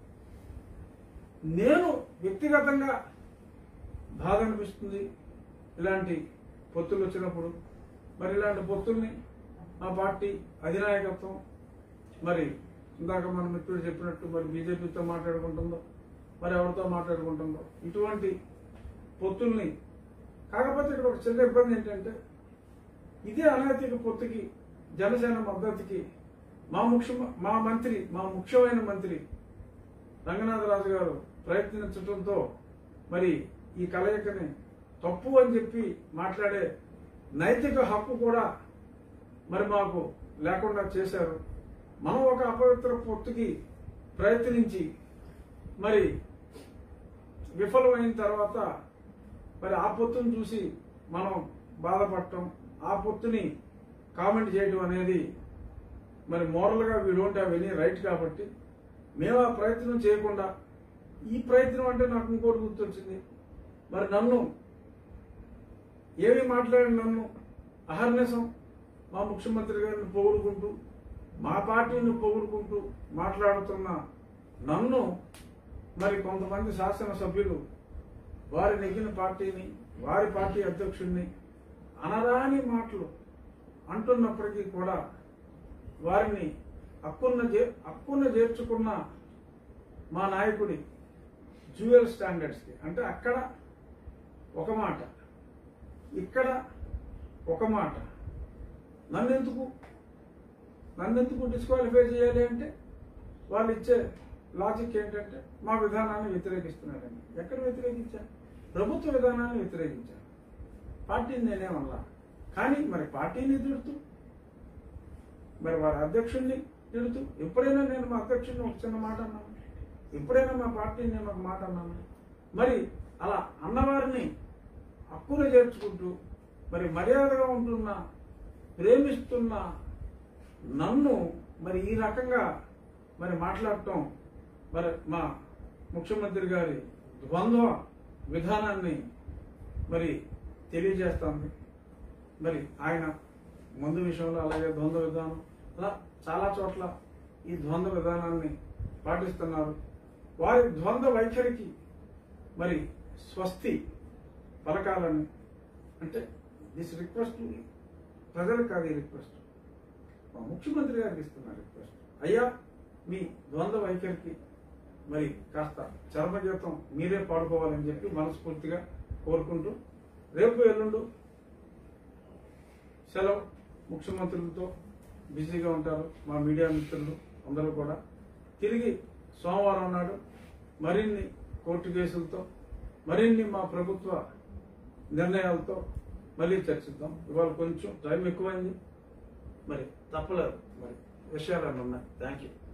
నేను వ్యక్తిగతంగా బాధ అనిపిస్తుంది ఇలాంటి పొత్తులు వచ్చినప్పుడు మరి ఇలాంటి పొత్తుల్ని మా పార్టీ అధినాయకత్వం మరి ఇందాక మన మిత్రుడు చెప్పినట్టు మరి బీజేపీతో మాట్లాడుకుంటుందో మరి ఎవరితో మాట్లాడుకుంటుందో ఇటువంటి పొత్తుల్ని కాకపోతే ఇక్కడ ఒక చిన్న ఇబ్బంది ఏంటంటే ఇదే అనైతిక పొత్తుకి జనసేన మద్దతుకి మా ముఖ్య మా మంత్రి మా ముఖ్యమైన మంత్రి రంగనాథరాజు గారు ప్రయత్నించడంతో మరి ఈ కలయికని తప్పు అని చెప్పి మాట్లాడే నైతిక హక్కు కూడా మరి మాకు లేకుండా చేశారు మనం ఒక అపవిత్ర పొత్తుకి ప్రయత్నించి మరి విఫలమైన తర్వాత మరి ఆ పొత్తుని చూసి మనం బాధపడటం ఆ పొత్తుని కామెంట్ చేయడం అనేది మరి మోరల్గా we don't have any right కాబట్టి మేము ఆ ప్రయత్నం చేయకుండా ఈ ప్రయత్నం అంటే నాకు ఇంకోటి గుర్తొచ్చింది మరి నన్ను ఏమి మాట్లాడిన నన్ను అహర్నిశం మా ముఖ్యమంత్రి గారిని పొగుడుకుంటూ మా పార్టీని పొగుడుకుంటూ మాట్లాడుతున్న నన్ను మరి కొంతమంది శాసనసభ్యులు వారి నెగ్గిన పార్టీని వారి పార్టీ అధ్యక్షుడిని అనరాని మాటలు అంటున్నప్పటికీ కూడా వారిని అక్కున్న చే అక్కున్న చేర్చుకున్న మా నాయకుడి జ్యువెల్ స్టాండర్డ్స్కి అంటే అక్కడ ఒక మాట ఇక్కడ ఒక మాట నన్నెందుకు నన్నెందుకు డిస్క్వాలిఫై చేయాలి అంటే వాళ్ళు ఇచ్చే లాజిక్ ఏంటంటే మా విధానాన్ని వ్యతిరేకిస్తున్నారని ఎక్కడ వ్యతిరేకించారు ప్రభుత్వ విధానాన్ని వ్యతిరేకించారు పార్టీని నేనేమన్నా కానీ మరి పార్టీని తిడుతూ మరి వారి అధ్యక్షుడిని తిడుతూ ఎప్పుడైనా నేను మా అధ్యక్షుడిని ఒక చిన్న మాట అన్నాను ఎప్పుడైనా మా పార్టీని నేను ఒక మాట అన్నాను మరి అలా అన్నవారిని హక్కున చేర్చుకుంటూ మరి మర్యాదగా ఉంటున్న ప్రేమిస్తున్న నన్ను మరి ఈ రకంగా మరి మాట్లాడటం మరి మా ముఖ్యమంత్రి గారి ద్వంద్వ విధానాన్ని మరి తెలియజేస్తుంది మరి ఆయన మందు విషయంలో అలాగే ద్వంద్వ విధానం అలా చాలా చోట్ల ఈ ద్వంద్వ విధానాన్ని పాటిస్తున్నారు వారి ద్వంద్వ వైఖరికి మరి స్వస్తి పలకాలని అంటే దిస్ రిక్వెస్ట్ ప్రజలకు కాదు ఈ రిక్వెస్ట్ మా ముఖ్యమంత్రి గారికి ఇస్తున్న రిక్వెస్ట్ అయ్యా మీ ద్వంద్వ వైఖరికి మరి కాస్త చర్మగీతం మీరే పాడుకోవాలని చెప్పి మనస్ఫూర్తిగా కోరుకుంటూ రేపు ఎల్లుండు సెలవు ముఖ్యమంత్రులతో బిజీగా ఉంటారు మా మీడియా మిత్రులు అందరూ కూడా తిరిగి సోమవారం నాడు మరిన్ని కోర్టు కేసులతో మరిన్ని మా ప్రభుత్వ నిర్ణయాలతో మళ్ళీ చర్చిద్దాం ఇవాళ కొంచెం టైం ఎక్కువైంది మరి తప్పలేదు మరి విషయాలు ఉన్నాయి థ్యాంక్ యూ